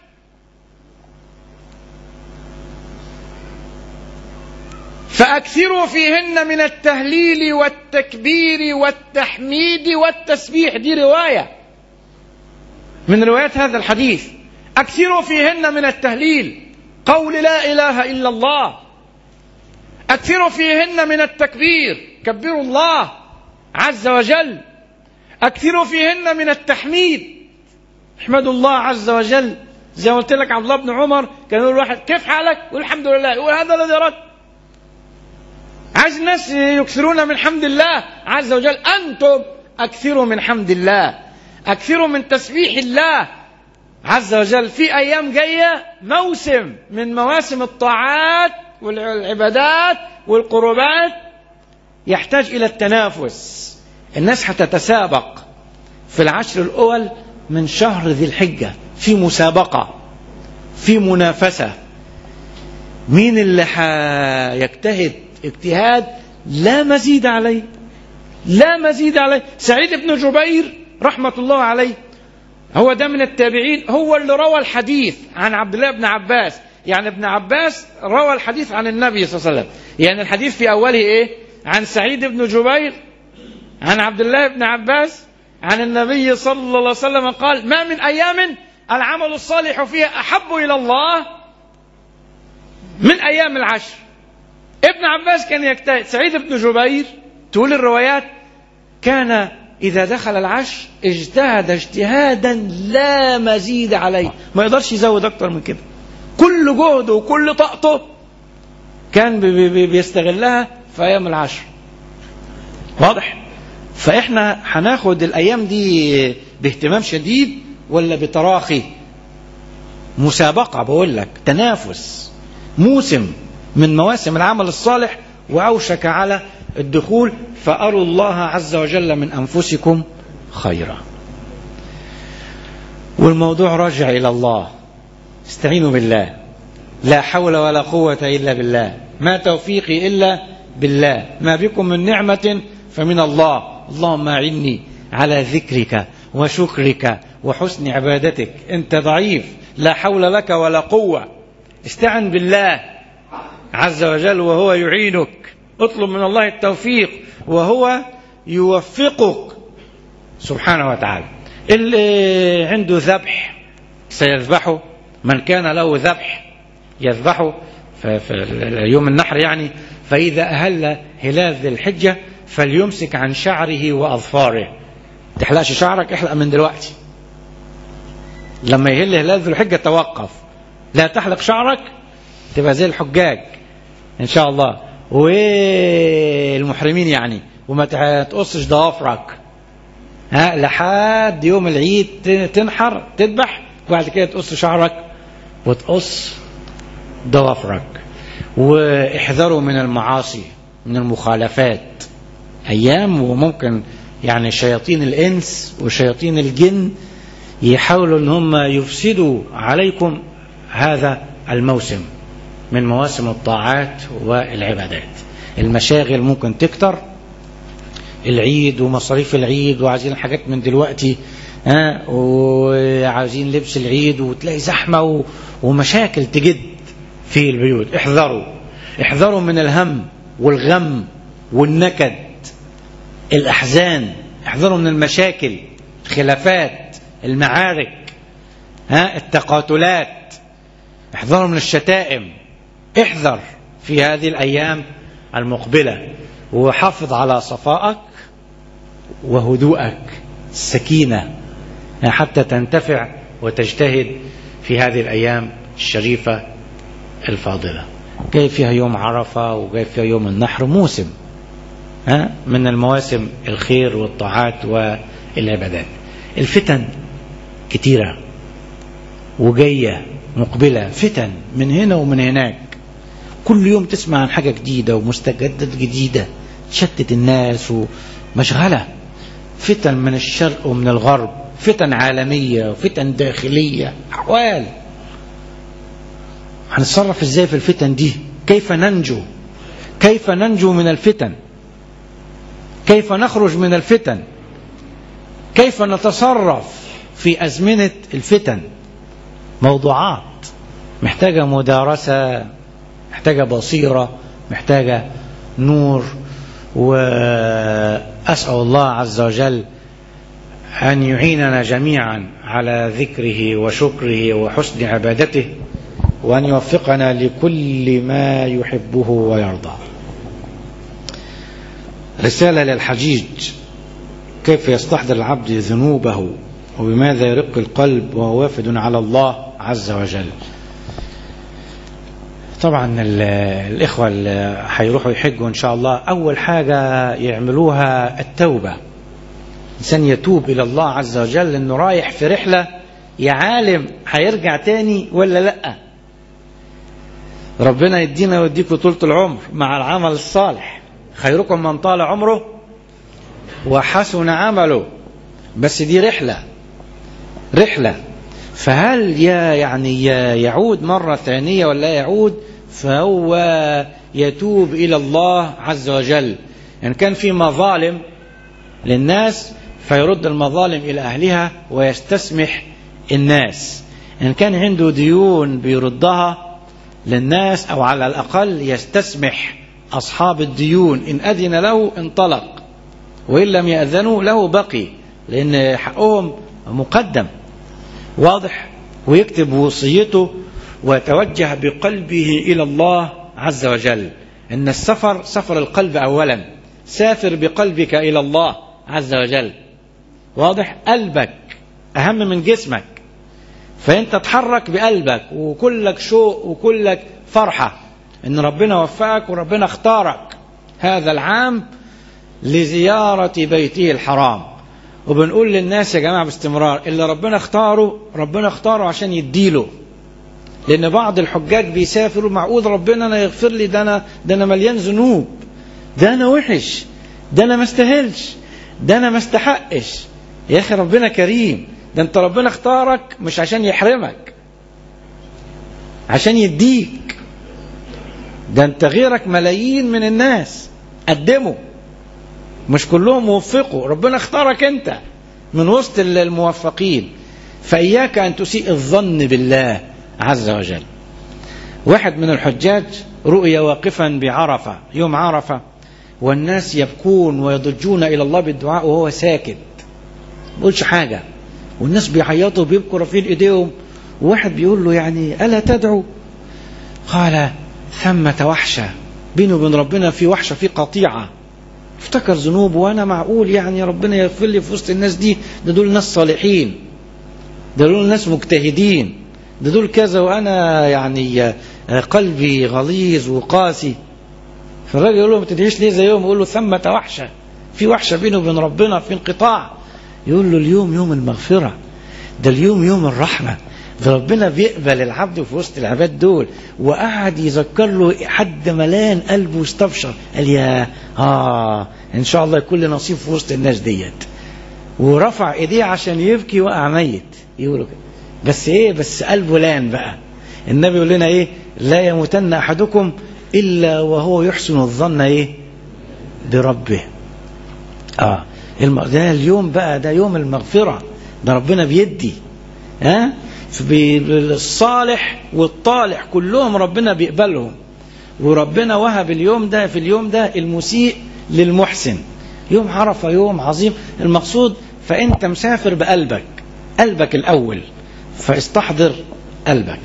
[SPEAKER 3] فأكثروا فيهن من التهليل والتكبير والتحميد والتسبيح دي رواية من روايات هذا الحديث أكثروا فيهن من التهليل قول لا إله إلا الله أكثروا فيهن من التكبير كبروا الله عز وجل أكثروا فيهن من التحميد احمدوا الله عز وجل زي ما قلت لك عبد الله بن عمر كان يقول واحد كيف حالك؟ يقول الحمد لله يقول هذا الذي أردت عايز الناس يكثرون من حمد الله عز وجل أنتم أكثروا من حمد الله أكثروا من تسبيح الله عز وجل في أيام جاية موسم من مواسم الطاعات والعبادات والقربات يحتاج إلى التنافس الناس هتتسابق في العشر الأول من شهر ذي الحجة في مسابقة في منافسة مين اللي هيجتهد اجتهاد لا مزيد عليه لا مزيد عليه سعيد بن جبير رحمة الله عليه هو ده من التابعين هو اللي روى الحديث عن عبد الله بن عباس يعني ابن عباس روى الحديث عن النبي صلى الله عليه وسلم يعني الحديث في أوله إيه عن سعيد بن جبير عن عبد الله بن عباس عن النبي صلى الله عليه وسلم قال ما من أيام العمل الصالح فيها أحب إلى الله من أيام العشر ابن عباس كان يجتهد سعيد بن جبير تقول الروايات كان إذا دخل العشر اجتهد اجتهادا لا مزيد عليه ما يقدرش يزود أكتر من كده كل جهده وكل طاقته كان بي بي بيستغلها في أيام العشر واضح فإحنا هناخد الأيام دي باهتمام شديد ولا بتراخي مسابقة بقول لك تنافس موسم من مواسم العمل الصالح وأوشك على الدخول فأروا الله عز وجل من أنفسكم خيرا والموضوع راجع إلى الله استعينوا بالله لا حول ولا قوة إلا بالله ما توفيقي إلا بالله ما بكم من نعمة فمن الله اللهم أعني على ذكرك وشكرك وحسن عبادتك أنت ضعيف لا حول لك ولا قوة استعن بالله عز وجل وهو يعينك اطلب من الله التوفيق وهو يوفقك سبحانه وتعالى اللي عنده ذبح سيذبحه من كان له ذبح يذبحه في يوم النحر يعني فإذا أهل هلال ذي الحجة فليمسك عن شعره وأظفاره تحلقش شعرك احلق من دلوقتي لما يهل هلال ذي الحجة توقف لا تحلق شعرك تبقى زي الحجاج ان شاء الله والمحرمين يعني وما تقصش ضوافرك ها لحد يوم العيد تنحر تذبح وبعد كده تقص شعرك وتقص ضوافرك واحذروا من المعاصي من المخالفات ايام وممكن يعني شياطين الانس وشياطين الجن يحاولوا ان هم يفسدوا عليكم هذا الموسم من مواسم الطاعات والعبادات المشاغل ممكن تكتر العيد ومصاريف العيد وعايزين حاجات من دلوقتي ها وعايزين لبس العيد وتلاقي زحمه و... ومشاكل تجد في البيوت احذروا احذروا من الهم والغم والنكد الاحزان احذروا من المشاكل الخلافات المعارك ها التقاتلات احذروا من الشتائم احذر في هذه الايام المقبله وحافظ على صفائك وهدوءك السكينه حتى تنتفع وتجتهد في هذه الايام الشريفه الفاضله جاي فيها يوم عرفه وجاي فيها يوم النحر موسم ها من المواسم الخير والطاعات والعبادات الفتن كتيره وجايه مقبله فتن من هنا ومن هناك كل يوم تسمع عن حاجه جديده ومستجدات جديده تشتت الناس ومشغله فتن من الشرق ومن الغرب فتن عالميه وفتن داخليه احوال هنتصرف ازاي في الفتن دي كيف ننجو كيف ننجو من الفتن كيف نخرج من الفتن كيف نتصرف في ازمنه الفتن موضوعات محتاجه مدارسه محتاجه بصيره محتاجه نور واسال الله عز وجل ان يعيننا جميعا على ذكره وشكره وحسن عبادته وان يوفقنا لكل ما يحبه ويرضى رساله للحجيج كيف يستحضر العبد ذنوبه وبماذا يرق القلب وهو وافد على الله عز وجل طبعا الإخوة اللي هيروحوا يحجوا إن شاء الله أول حاجة يعملوها التوبة إنسان يتوب إلى الله عز وجل إنه رايح في رحلة يا عالم هيرجع تاني ولا لأ ربنا يدينا ويديكم طولة العمر مع العمل الصالح خيركم من طال عمره وحسن عمله بس دي رحلة رحلة فهل يا يعني يعود مرة ثانية ولا يعود فهو يتوب إلى الله عز وجل يعني كان في مظالم للناس فيرد المظالم إلى أهلها ويستسمح الناس إن كان عنده ديون بيردها للناس أو على الأقل يستسمح أصحاب الديون إن أذن له انطلق وإن لم يأذنوا له بقي لأن حقهم مقدم واضح ويكتب وصيته ويتوجه بقلبه إلى الله عز وجل إن السفر سفر القلب أولا سافر بقلبك إلى الله عز وجل واضح قلبك أهم من جسمك فأنت تحرك بقلبك وكلك شوق وكلك فرحة إن ربنا وفقك وربنا اختارك هذا العام لزيارة بيته الحرام وبنقول للناس يا جماعة باستمرار اللي ربنا اختاره ربنا اختاره عشان يديله لأن بعض الحجاج بيسافروا معقول ربنا أنا يغفر لي ده أنا ده أنا مليان ذنوب ده أنا وحش ده أنا ما استاهلش ده أنا ما استحقش يا أخي ربنا كريم ده أنت ربنا اختارك مش عشان يحرمك عشان يديك ده أنت غيرك ملايين من الناس قدموا مش كلهم وفقوا ربنا اختارك أنت من وسط الموفقين فإياك أن تسيء الظن بالله عز وجل واحد من الحجاج رؤي واقفا بعرفة يوم عرفة والناس يبكون ويضجون إلى الله بالدعاء وهو ساكت ما بيقولش حاجة والناس بيعيطوا بيبكوا رافعين ايديهم وواحد بيقول له يعني ألا تدعو قال ثمة وحشة بينه وبين ربنا في وحشة في قطيعة افتكر ذنوبه وانا معقول يعني ربنا يغفر لي في وسط الناس دي ده دول ناس صالحين ده دول ناس مجتهدين ده دول كذا وانا يعني قلبي غليظ وقاسي فالراجل يقول له ما تدعيش ليه زيهم يقول له ثمة وحشة في وحشة بينه وبين ربنا في انقطاع يقول له اليوم يوم المغفرة ده اليوم يوم الرحمة ده ربنا بيقبل العبد في وسط العباد دول وقعد يذكر له حد ملان قلبه واستبشر قال يا اه ان شاء الله يكون لي نصيب في وسط الناس ديت ورفع ايديه عشان يبكي وقع ميت يقولوا كده بس ايه بس قلبه لان بقى النبي يقول لنا ايه لا يموتن احدكم الا وهو يحسن الظن ايه بربه اه الم... ده اليوم بقى ده يوم المغفرة ده ربنا بيدي ها آه؟ الصالح والطالح كلهم ربنا بيقبلهم وربنا وهب اليوم ده في اليوم ده المسيء للمحسن يوم عرفة يوم عظيم المقصود فأنت مسافر بقلبك قلبك الأول فاستحضر قلبك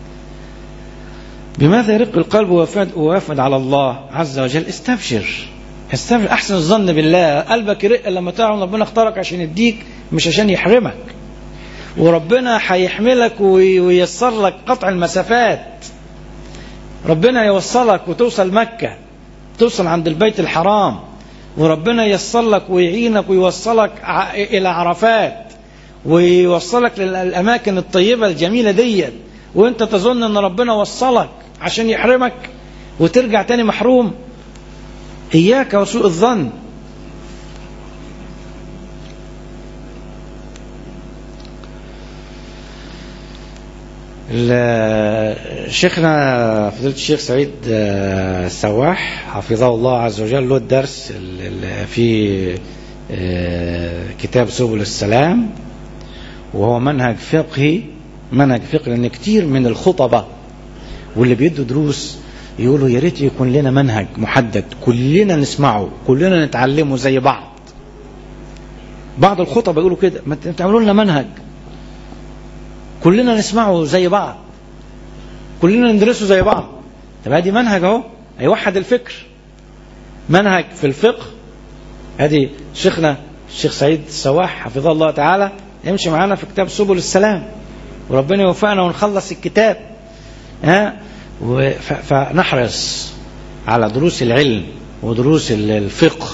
[SPEAKER 3] بماذا يرق القلب ويوافد على الله عز وجل استبشر استبشر أحسن الظن بالله قلبك يرق لما تعلم ربنا اختارك عشان يديك مش عشان يحرمك وربنا هيحملك وييسر لك قطع المسافات ربنا يوصلك وتوصل مكة توصل عند البيت الحرام وربنا ييسر لك ويعينك ويوصلك إلى عرفات ويوصلك للأماكن الطيبة الجميلة ديت وانت تظن ان ربنا وصلك عشان يحرمك وترجع تاني محروم إياك وسوء الظن شيخنا فضيلة الشيخ سعيد السواح حفظه الله عز وجل له الدرس في كتاب سبل السلام وهو منهج فقهي منهج فقهي لأن كتير من الخطبة واللي بيدوا دروس يقولوا يا ريت يكون لنا منهج محدد كلنا نسمعه كلنا نتعلمه زي بعض بعض الخطبة يقولوا كده ما تعملوا لنا منهج كلنا نسمعه زي بعض كلنا ندرسه زي بعض طب ادي منهج اهو هيوحد الفكر منهج في الفقه ادي شيخنا الشيخ سعيد السواح حفظه الله تعالى يمشي معانا في كتاب سبل السلام وربنا يوفقنا ونخلص الكتاب ها فنحرص على دروس العلم ودروس الفقه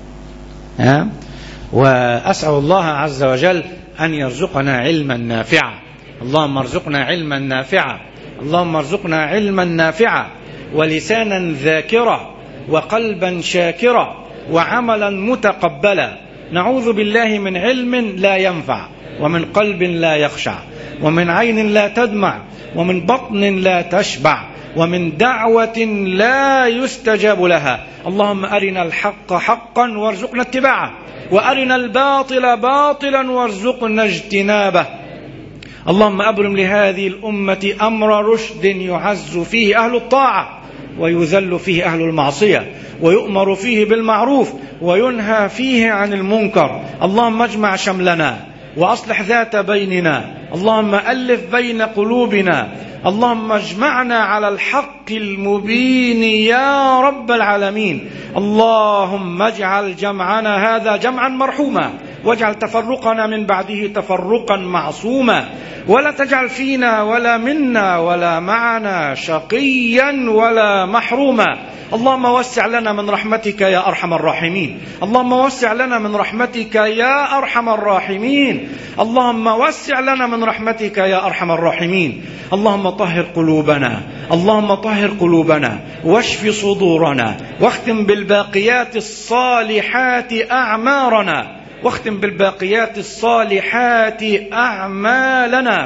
[SPEAKER 3] ها واسال الله عز وجل ان يرزقنا علما نافعا اللهم ارزقنا علما نافعا اللهم ارزقنا علما نافعا ولسانا ذاكرا وقلبا شاكرا وعملا متقبلا نعوذ بالله من علم لا ينفع ومن قلب لا يخشع ومن عين لا تدمع ومن بطن لا تشبع ومن دعوة لا يستجاب لها اللهم أرنا الحق حقا وارزقنا اتباعه وأرنا الباطل باطلا وارزقنا اجتنابه اللهم أبرم لهذه الأمة أمر رشد يعز فيه أهل الطاعة ويذل فيه أهل المعصية ويؤمر فيه بالمعروف وينهى فيه عن المنكر اللهم اجمع شملنا وأصلح ذات بيننا اللهم ألف بين قلوبنا اللهم اجمعنا على الحق المبين يا رب العالمين اللهم اجعل جمعنا هذا جمعا مرحوما واجعل تفرقنا من بعده تفرقا معصوما ولا تجعل فينا ولا منا ولا معنا شقيا ولا محروما اللهم وسع لنا من رحمتك يا ارحم الراحمين اللهم وسع لنا من رحمتك يا ارحم الراحمين اللهم وسع لنا من رحمتك يا ارحم الراحمين اللهم طهر قلوبنا اللهم طهر قلوبنا واشف صدورنا واختم بالباقيات الصالحات اعمارنا واختم بالباقيات الصالحات اعمالنا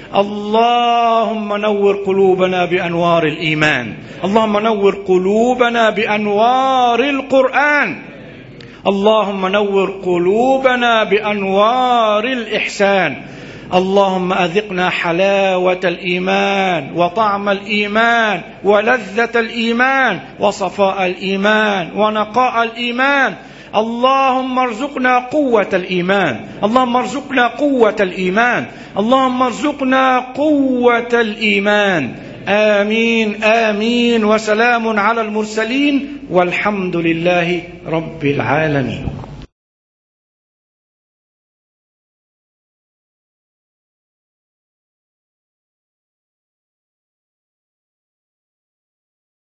[SPEAKER 3] اللهم نور قلوبنا بانوار الايمان اللهم نور قلوبنا بانوار القران اللهم نور قلوبنا بانوار الاحسان اللهم اذقنا حلاوه الايمان وطعم الايمان ولذه الايمان وصفاء الايمان ونقاء الايمان اللهم ارزقنا قوة الإيمان اللهم ارزقنا قوة الإيمان اللهم ارزقنا قوة الإيمان آمين آمين وسلام على المرسلين والحمد لله رب العالمين